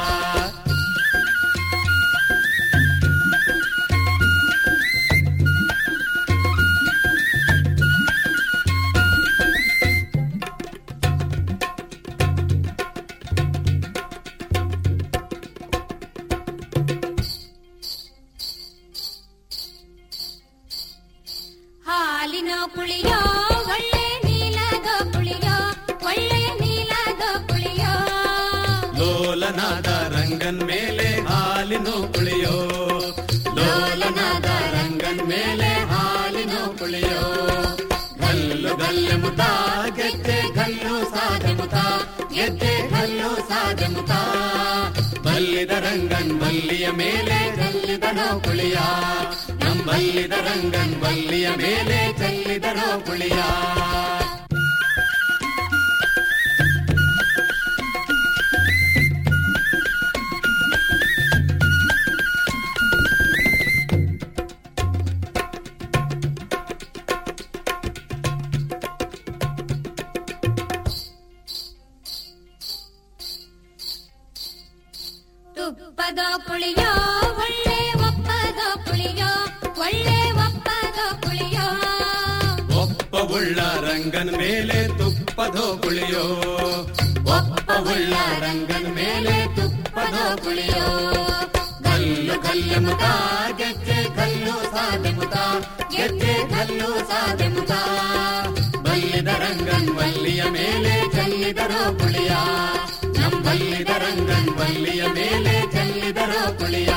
ಹಾಲಿನ ಕುಳಿಯೋ ಒಳ್ಳೆ ನೀಲದ ಕುಳಿಯೋ ಒಳ್ಳೆ ನೀಲದ ಕುಳಿಯೋ ಲೋಲನಾದ ರಂಗನ್ ಮೇಲೆ ಹಾಲಿನ ಕುಳಿಯೋ ಲೋಲನಾದ ರಂಗನ್ ಮೇಲೆ ಹಾಲಿನ ಕುಳಿಯೋ ಗಲ್ಲು ಗಲ್ಲೆ ಮುತ ಗೆದ್ದೆ ಗಲ್ಲು ಸಾದೆ ಮುತ ಗೆದ್ದೆ ಗಲ್ಲು ಸಾದೆ ಮುತ ಬಲ್ಲಿದ ರಂಗನ್ ಬಲ್ಲಿಯ ಮೇಲೆ ಚೆಲ್ಲಿದನೋ ಕುಳಿಯ ನಮ್ ಬಲ್ಲಿದ ರಂಗನ್ ಬಲ್ಲಿಯ ಮೇಲೆ ಚೆಲ್ಲಿದನೋ ಕುಳಿಯ ತುಪ್ಪದ ಕುಳಿಯೋ ಒಳ್ಳೆ ಒಪ್ಪದ ಕುಳಿಯೋ ಒಳ್ಳೆ ಒಪ್ಪದ ಕುಳಿಯೋ ಒಪ್ಪವುಳ್ಳ ರಂಗನ್ ಮೇಲೆ ತುಪ್ಪದೋ ಕುಳಿಯೋ ಒಪ್ಪವುಳ್ಳ ರಂಗನ್ ಮೇಲೆ ತುಪ್ಪದೋ ಕುಳಿಯೋ ಗಲ್ಲು ಗಲ್ಲು ಮುತ ಗೆಜ್ಜೆ ಕಲ್ಲು ಸಾದೆ ಮುತ ಗೆಜ್ಜೆ ಕಲ್ಲು ಸಾದೆ ಮುತ ಬಲ್ಲಿದ ರಂಗನ್ ಬಲ್ಲಿಯ ಮೇಲೆ ಚೆಲ್ಲಿದರೋ ಕುಳಿಯ ನಮ್ ಬಲ್ಲಿದ ರಂಗನ್ ಬಲ್ಲಿಯ ಮೇಲೆ ಚೆಲ್ಲಿದರೋ ಕುಳಿಯ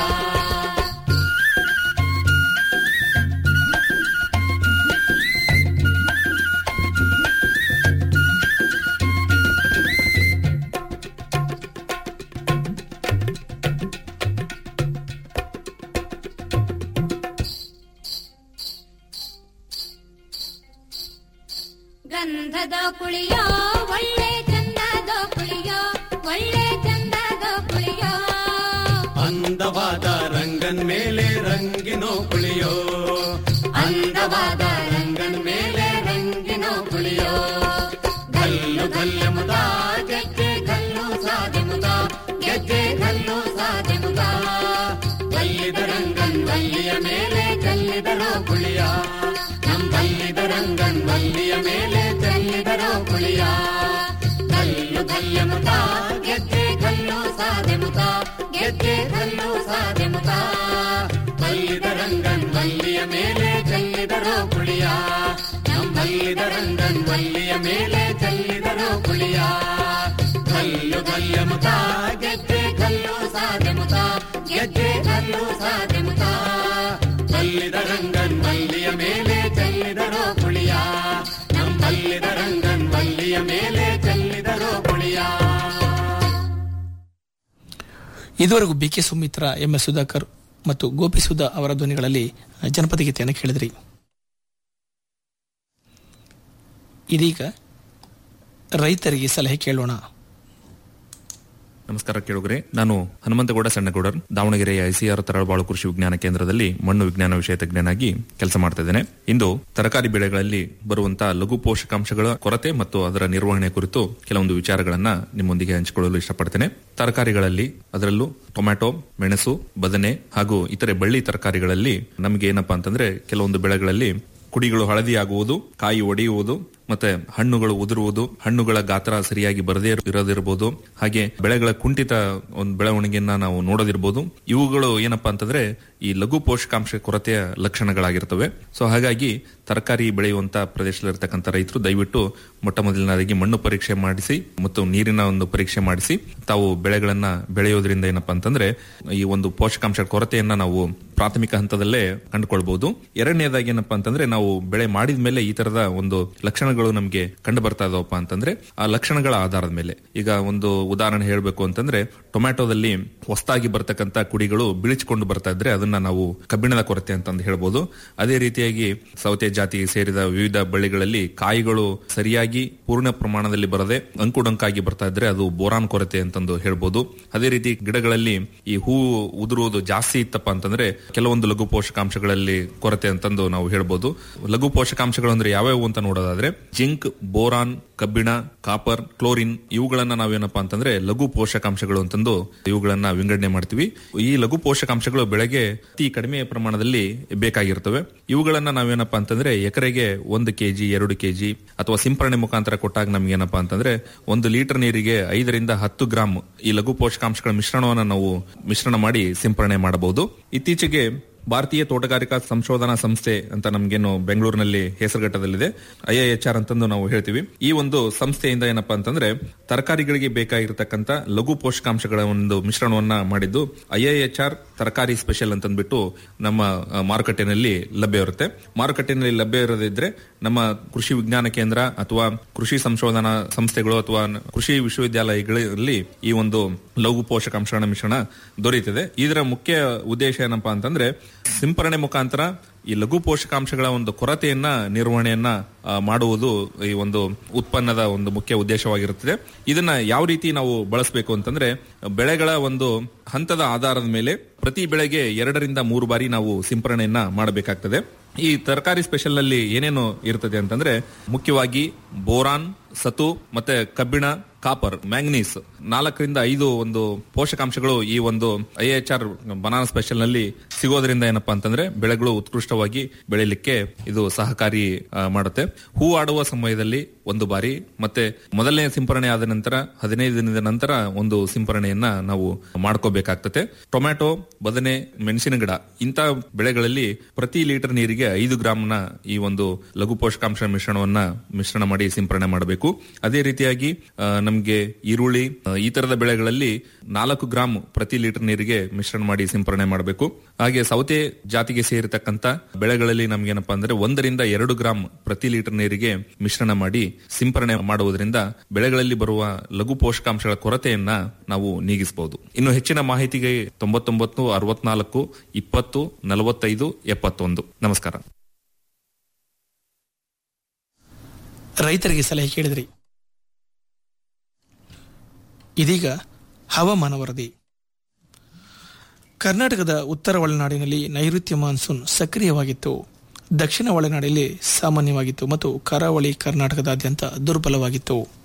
ಗಂಧದ ಕುಳಿಯೋ ಒಳ್ಳೆ ಚಂದದ ಕುಳಿಯೋ ಒಳ್ಳೆ ಚಂದದ ಕುಳಿಯೋ ಅಂದವಾದ ರಂಗನ್ ಮೇಲೆ ರಂಗಿನೋ ಕುಳಿಯೋ ಅಂದವಾದ ರಂಗನ್ ಮೇಲೆ ರಂಗಿನೋ ಕುಳಿಯೋ ಗಲ್ಲು ಗಲ್ಲು ಮುದ ಗೆಜ್ಜೆ ಗಲ್ಲು ಸಾದೆ ಮುದ ಗೆಜ್ಜೆ ಗಲ್ಲು ಸಾದೆ ಮುದ ಗಲ್ಲಿದ ರಂಗನ್ ಬಲ್ಲಿಯ ಮೇಲೆ ಚೆಲ್ಲಿದರೋ ಕುಳಿಯ ನಮ್ ಬಲ್ಲಿದ ರಂಗನ್ ಬಲ್ಲಿಯ ಮೇಲೆ ಚೆಲ್ಲಿದರೋ ಕುಳಿಯ ಗಲ್ಲು ಗಲ್ಲು ಮುದ ಗೆಜ್ಜೆ ಗಲ್ಲು ಸಾದೆ ಮುದ ಗೆಜ್ಜೆ ಗಲ್ಲು ಸಾದೆ ಮುದ ಬಲ್ಲಿದ ರಂಗನ್ ಬಲ್ಲಿಯ ಮೇಲೆ ಚೆಲ್ಲಿದರೋ ಕುಳಿಯ ನಮ್ ಬಲ್ಲಿದ ರಂಗನ್ ಬಲ್ಲಿಯ ಮೇಲೆ ಚೆಲ್ಲಿದರೋ ಕುಳಿಯ ಗಲ್ಲು ಗಲ್ಲು ಮುದ ಗೆಜ್ಜೆ ಗಲ್ಲು ಸಾದೆ ಮುದ ಗೆಜ್ಜೆ ಗಲ್ಲು ಸಾದೆ ಮುದ ಬಲ್ಲಿದ ರಂಗನ್ ಬಲ್ಲಿಯ ಮೇಲೆ ಚೆಲ್ಲಿದರೋ ಕುಳಿಯ ನಮ್ ಬಲ್ಲಿದ ರಂಗನ್ ಬಲ್ಲಿಯ ಮೇಲೆ ಚೆಲ್ಲಿದರೋ ಕುಳಿಯ ಇದುವರೆಗೂ B K Sumitra M S Sudhakar ಮತ್ತು ಗೋಪಿ ಸುಧಾ ಅವರ ಧ್ವನಿಗಳಲ್ಲಿ ಜನಪದ ಗೀತೆಯನ್ನು ಕೇಳಿದ್ರಿ ಇದೀಗ ರೈತರಿಗೆ ಸಲಹೆ ಕೇಳೋಣ ನಮಸ್ಕಾರ ಕೇಳುಗರೆ ನಾನು ಹನುಮಂತಗೌಡ ಸಣ್ಣಗೌಡರ್ ದಾವಣಗೆರೆಯ ಐಸಿಆರ್ ತರಳಬಾಳು ಕೃಷಿ ವಿಜ್ಞಾನ ಕೇಂದ್ರದಲ್ಲಿ ಮಣ್ಣು ವಿಜ್ಞಾನ ವಿಷಯ ತಜ್ಞನಾಗಿ ಕೆಲಸ ಮಾಡ್ತಾ ಇದ್ದೇನೆ ಇಂದು ತರಕಾರಿ ಬೆಳೆಗಳಲ್ಲಿ ಬರುವಂತಹ ಲಘು ಪೋಷಕಾಂಶಗಳ ಕೊರತೆ ಮತ್ತು ಅದರ ನಿರ್ವಹಣೆ ಕುರಿತು ಕೆಲವೊಂದು ವಿಚಾರಗಳನ್ನ ನಿಮ್ಮೊಂದಿಗೆ ಹಂಚಿಕೊಳ್ಳಲು ಇಷ್ಟಪಡ್ತೇನೆ ತರಕಾರಿಗಳಲ್ಲಿ ಅದರಲ್ಲೂ ಟೊಮ್ಯಾಟೊ ಮೆಣಸು ಬದನೆ ಹಾಗೂ ಇತರೆ ಬಳ್ಳಿ ತರಕಾರಿಗಳಲ್ಲಿ ನಮಗೆ ಏನಪ್ಪಾ ಅಂತಂದ್ರೆ ಕೆಲವೊಂದು ಬೆಳೆಗಳಲ್ಲಿ ಕುಡಿಗಳು ಹಳದಿ ಆಗುವುದು ಕಾಯಿ ಒಡೆಯುವುದು ಮತ್ತೆ ಹಣ್ಣುಗಳು ಉದುರುವುದು ಹಣ್ಣುಗಳ ಗಾತ್ರ ಸರಿಯಾಗಿ ಬರದೇ ಇರೋದಿರಬಹುದು ಹಾಗೆ ಬೆಳೆಗಳ ಕುಂಠಿತ ಒಂದು ಬೆಳವಣಿಗೆಯನ್ನ ನಾವು ನೋಡೋದಿರ್ಬೋದು ಇವುಗಳು ಏನಪ್ಪಾ ಅಂತಂದ್ರೆ ಈ ಲಘು ಪೋಷಕಾಂಶ ಕೊರತೆಯ ಲಕ್ಷಣಗಳಾಗಿರ್ತವೆ ಸೊ ಹಾಗಾಗಿ ತರಕಾರಿ ಬೆಳೆಯುವಂತ ಪ್ರದೇಶದಲ್ಲಿರ್ತಕ್ಕಂಥ ರೈತರು ದಯವಿಟ್ಟು ಮೊಟ್ಟ ಮೊದಲನೇದಾಗಿ ಮಣ್ಣು ಪರೀಕ್ಷೆ ಮಾಡಿಸಿ ಮತ್ತು ನೀರಿನ ಒಂದು ಪರೀಕ್ಷೆ ಮಾಡಿಸಿ ತಾವು ಬೆಳೆಗಳನ್ನ ಬೆಳೆಯೋದ್ರಿಂದ ಏನಪ್ಪಾ ಅಂತಂದ್ರೆ ಈ ಒಂದು ಪೋಷಕಾಂಶ ಕೊರತೆಯನ್ನ ನಾವು ಪ್ರಾಥಮಿಕ ಹಂತದಲ್ಲೇ ಕಂಡುಕೊಳ್ಬಹುದು ಎರಡನೇದಾಗಿ ಏನಪ್ಪಾ ಅಂತಂದ್ರೆ ನಾವು ಬೆಳೆ ಮಾಡಿದ ಮೇಲೆ ಈ ತರದ ಒಂದು ಲಕ್ಷಣಗಳು ನಮಗೆ ಕಂಡು ಬರ್ತಾ ಇದಾವಪ್ಪ ಅಂತಂದ್ರೆ ಆ ಲಕ್ಷಣಗಳ ಆಧಾರದ ಮೇಲೆ ಈಗ ಒಂದು ಉದಾಹರಣೆ ಹೇಳಬೇಕು ಅಂತಂದ್ರೆ ಟೊಮ್ಯಾಟೋದಲ್ಲಿ ಹೊಸದಾಗಿ ಬರ್ತಕ್ಕಂತ ಕುಡಿಗಳು ಬಿಳಿಚಿಕೊಂಡು ಬರ್ತಾ ಇದ್ರೆ ಅದನ್ನ ನಾವು ಕಬ್ಬಿಣದ ಕೊರತೆ ಅಂತಂದು ಹೇಳ್ಬೋದು ಅದೇ ರೀತಿಯಾಗಿ ಸೌತೆ ಜಾತಿಗೆ ಸೇರಿದ ವಿವಿಧ ಬಳ್ಳಿಗಳಲ್ಲಿ ಕಾಯಿಗಳು ಸರಿಯಾಗಿ ಪೂರ್ಣ ಪ್ರಮಾಣದಲ್ಲಿ ಬರದೆ ಅಂಕುಡೊಂಕಾಗಿ ಬರ್ತಾ ಇದ್ರೆ ಅದು ಬೋರಾನ್ ಕೊರತೆ ಅಂತಂದು ಹೇಳ್ಬೋದು ಅದೇ ರೀತಿ ಗಿಡಗಳಲ್ಲಿ ಈ ಹೂವು ಉದುರುವುದು ಜಾಸ್ತಿ ಇತ್ತಪ್ಪ ಅಂತಂದ್ರೆ ಕೆಲವೊಂದು ಲಘು ಪೋಷಕಾಂಶಗಳಲ್ಲಿ ಕೊರತೆ ಅಂತಂದು ನಾವು ಹೇಳ್ಬೋದು ಲಘು ಪೋಷಕಾಂಶಗಳು ಅಂದ್ರೆ ಯಾವ್ಯಾವು ಅಂತ ನೋಡೋದಾದ್ರೆ ಜಿಂಕ್ ಬೋರಾನ್ ಕಬ್ಬಿಣ ಕಾಪರ್ ಕ್ಲೋರಿನ್ ಇವುಗಳನ್ನ ನಾವೇನಪ್ಪಾ ಅಂತಂದ್ರೆ ಲಘು ಪೋಷಕಾಂಶಗಳು ಅಂತಂದು ಇವುಗಳನ್ನ ವಿಂಗಡಣೆ ಮಾಡ್ತೀವಿ ಈ ಲಘು ಪೋಷಕಾಂಶಗಳು ಬೆಳೆಗೆ ಅತಿ ಕಡಿಮೆ ಪ್ರಮಾಣದಲ್ಲಿ ಬೇಕಾಗಿರ್ತವೆ ಇವುಗಳನ್ನ ನಾವೇನಪ್ಪಾ ಅಂತಂದ್ರೆ ಎಕರೆಗೆ ಒಂದು ಕೆಜಿ ಎರಡು ಕೆಜಿ ಅಥವಾ ಸಿಂಪರಣೆ ಮುಖಾಂತರ ಕೊಟ್ಟಾಗ ನಮ್ಗೆ ಏನಪ್ಪಾ ಅಂತಂದ್ರೆ ಒಂದು ಲೀಟರ್ ನೀರಿಗೆ ಐದರಿಂದ ಹತ್ತು ಗ್ರಾಂ ಈ ಲಘು ಪೋಷಕಾಂಶಗಳ ಮಿಶ್ರಣವನ್ನು ನಾವು ಮಿಶ್ರಣ ಮಾಡಿ ಸಿಂಪರಣೆ ಮಾಡಬಹುದು ಇತ್ತೀಚೆಗೆ ಭಾರತೀಯ ತೋಟಗಾರಿಕಾ ಸಂಶೋಧನಾ ಸಂಸ್ಥೆ ಅಂತ ನಮ್ಗೇನು ಬೆಂಗಳೂರಿನಲ್ಲಿ ಹೆಸರುಘಟ್ಟದಲ್ಲಿದೆ ಐಐಎಚ್ಆರ್ ಅಂತಂದು ನಾವು ಹೇಳ್ತೀವಿ ಈ ಒಂದು ಸಂಸ್ಥೆಯಿಂದ ಏನಪ್ಪಾ ಅಂತಂದ್ರೆ ತರಕಾರಿಗಳಿಗೆ ಬೇಕಾಗಿರತಕ್ಕಂತ ಲಘು ಪೋಷಕಾಂಶಗಳ ಒಂದು ಮಿಶ್ರಣವನ್ನ ಮಾಡಿದ್ದು ಐಐಎಚ್ಆರ್ ತರಕಾರಿ ಸ್ಪೆಷಲ್ ಅಂತಂದ್ಬಿಟ್ಟು ನಮ್ಮ ಆ, ಮಾರುಕಟ್ಟೆನಲ್ಲಿ ಲಭ್ಯ ಇರುತ್ತೆ ಮಾರುಕಟ್ಟೆನಲ್ಲಿ ಲಭ್ಯ ಇರೋದಿದ್ರೆ ನಮ್ಮ ಕೃಷಿ ವಿಜ್ಞಾನ ಕೇಂದ್ರ ಅಥವಾ ಕೃಷಿ ಸಂಶೋಧನಾ ಸಂಸ್ಥೆಗಳು ಅಥವಾ ನ- ಕೃಷಿ ವಿಶ್ವವಿದ್ಯಾಲಯಗಳಲ್ಲಿ ಈ ಒಂದು ಲಘು ಪೋಷಕಾಂಶಗಳ ಮಿಶ್ರಣ ದೊರೆಯುತ್ತದೆ ಇದರ ಮುಖ್ಯ ಉದ್ದೇಶ ಏನಪ್ಪಾ ಅಂತಂದ್ರೆ ಸಿಂಪರಣೆ ಮುಖಾಂತರ ಈ ಲಘು ಪೋಷಕಾಂಶಗಳ ಒಂದು ಕೊರತೆಯನ್ನ ನಿರ್ವಹಣೆಯನ್ನ ಆ, ಮಾಡುವುದು ಈ ಒಂದು ಉತ್ಪನ್ನದ ಒಂದು ಮುಖ್ಯ ಉದ್ದೇಶವಾಗಿರುತ್ತದೆ ಇದನ್ನ ಯಾವ ರೀತಿ ನಾವು ಬಳಸಬೇಕು ಅಂತಂದ್ರೆ ಬೆಳೆಗಳ ಒಂದು ಹಂತದ ಆಧಾರದ ಮೇಲೆ ಪ್ರತಿ ಬೆಳೆಗೆ ಎರಡರಿಂದ ಮೂರು ಬಾರಿ ನಾವು ಸಿಂಪರಣೆಯನ್ನ ಮಾಡಬೇಕಾಗ್ತದೆ ಈ ತರಕಾರಿ ಸ್ಪೆಷಲ್ ನಲ್ಲಿ ಏನೇನು ಇರ್ತದೆ ಅಂತಂದ್ರೆ ಮುಖ್ಯವಾಗಿ ಬೋರಾನ್ ಸತು ಮತ್ತೆ ಕಬ್ಬಿಣ ಕಾಪರ್ ಮ್ಯಾಂಗನೀಸ್ ನಾಲ್ಕರಿಂದ ಐದು ಒಂದು ಪೋಷಕಾಂಶಗಳು ಈ ಒಂದು ಐಎಚ್ಆರ್ ಬನಾನಾ ಸ್ಪೆಷಲ್ ನಲ್ಲಿ ಸಿಗೋದ್ರಿಂದ ಏನಪ್ಪಾ ಅಂತಂದ್ರೆ ಬೆಳೆಗಳು ಉತ್ಕೃಷ್ಟವಾಗಿ ಬೆಳೆಯಲಿಕ್ಕೆ ಇದು ಸಹಕಾರಿ ಆ, ಮಾಡುತ್ತೆ ಹೂ ಆಡುವ ಸಮಯದಲ್ಲಿ ಒಂದು ಬಾರಿ ಮತ್ತೆ ಮೊದಲನೇ ಸಿಂಪರಣೆ ಆದ ನಂತರ ಹದಿನೈದು ದಿನದ ನಂತರ ಒಂದು ಸಿಂಪರಣೆಯನ್ನ ನಾವು ಮಾಡ್ಕೋಬೇಕಾಗ್ತದೆ ಟೊಮ್ಯಾಟೊ ಬದನೆ ಮೆಣಸಿನ ಗಿಡ ಇಂಥ ಬೆಳೆಗಳಲ್ಲಿ ಪ್ರತಿ ಲೀಟರ್ ನೀರಿಗೆ ಐದು ಗ್ರಾಮ್ನ ಈ ಒಂದು ಲಘು ಪೋಷಕಾಂಶ ಮಿಶ್ರಣವನ್ನ ಮಿಶ್ರಣ ಮಾಡಿ ಸಿಂಪರಣೆ ಮಾಡಬೇಕು ಅದೇ ರೀತಿಯಾಗಿ ಆ, ನಮ್ಗೆ ಈರುಳ್ಳಿ ಆ, ಈ ತರದ ಬೆಳೆಗಳಲ್ಲಿ ನಾಲ್ಕು ಗ್ರಾಮ್ ಪ್ರತಿ ಲೀಟರ್ ನೀರಿಗೆ ಮಿಶ್ರಣ ಮಾಡಿ ಸಿಂಪರಣೆ ಮಾಡಬೇಕು ಹಾಗೆ ಸೌತೆ ಜಾತಿಗೆ ಸೇರಿರ್ತಕ್ಕಂತ ಬೆಳೆಗಳಲ್ಲಿ ನಮ್ಗೇನಪ್ಪಾ ಅಂದ್ರೆ ಒಂದರಿಂದ ಎರಡು ಗ್ರಾಮ್ ಪ್ರತಿ ಲೀಟರ್ ನೀರಿಗೆ ಮಿಶ್ರಣ ಮಾಡಿ ಸಿಂಪರಣೆ ಮಾಡುವುದರಿಂದ ಬೆಳೆಗಳಲ್ಲಿ ಬರುವ ಲಘು ಪೋಷಕಾಂಶಗಳ ಕೊರತೆಯನ್ನ ನಾವು ನೀಗಿಸಬಹುದು ಇನ್ನು ಹೆಚ್ಚಿನ ಮಾಹಿತಿಗೆ ತೊಂಬತ್ತೊಂಬತ್ತು ಅರವತ್ನಾಲ್ಕು ಇಪ್ಪತ್ತು ನಲವತ್ತೈದು ಎಪ್ಪತ್ತೊಂದು ನಮಸ್ಕಾರ ರೈತರಿಗೆ ಸಲಹೆ ಕೇಳಿದ್ರಿ ಇದೀಗ ಹವಾಮಾನ ವರದಿ ಕರ್ನಾಟಕದ ಉತ್ತರ ಒಳನಾಡಿನಲ್ಲಿ ನೈಋತ್ಯ ಮಾನ್ಸೂನ್ ಸಕ್ರಿಯವಾಗಿತ್ತು ದಕ್ಷಿಣ ಒಳನಾಡಿನಲ್ಲಿ ಸಾಮಾನ್ಯವಾಗಿತ್ತು ಮತ್ತು ಕರಾವಳಿ ಕರ್ನಾಟಕದಾದ್ಯಂತ ದುರ್ಬಲವಾಗಿತ್ತು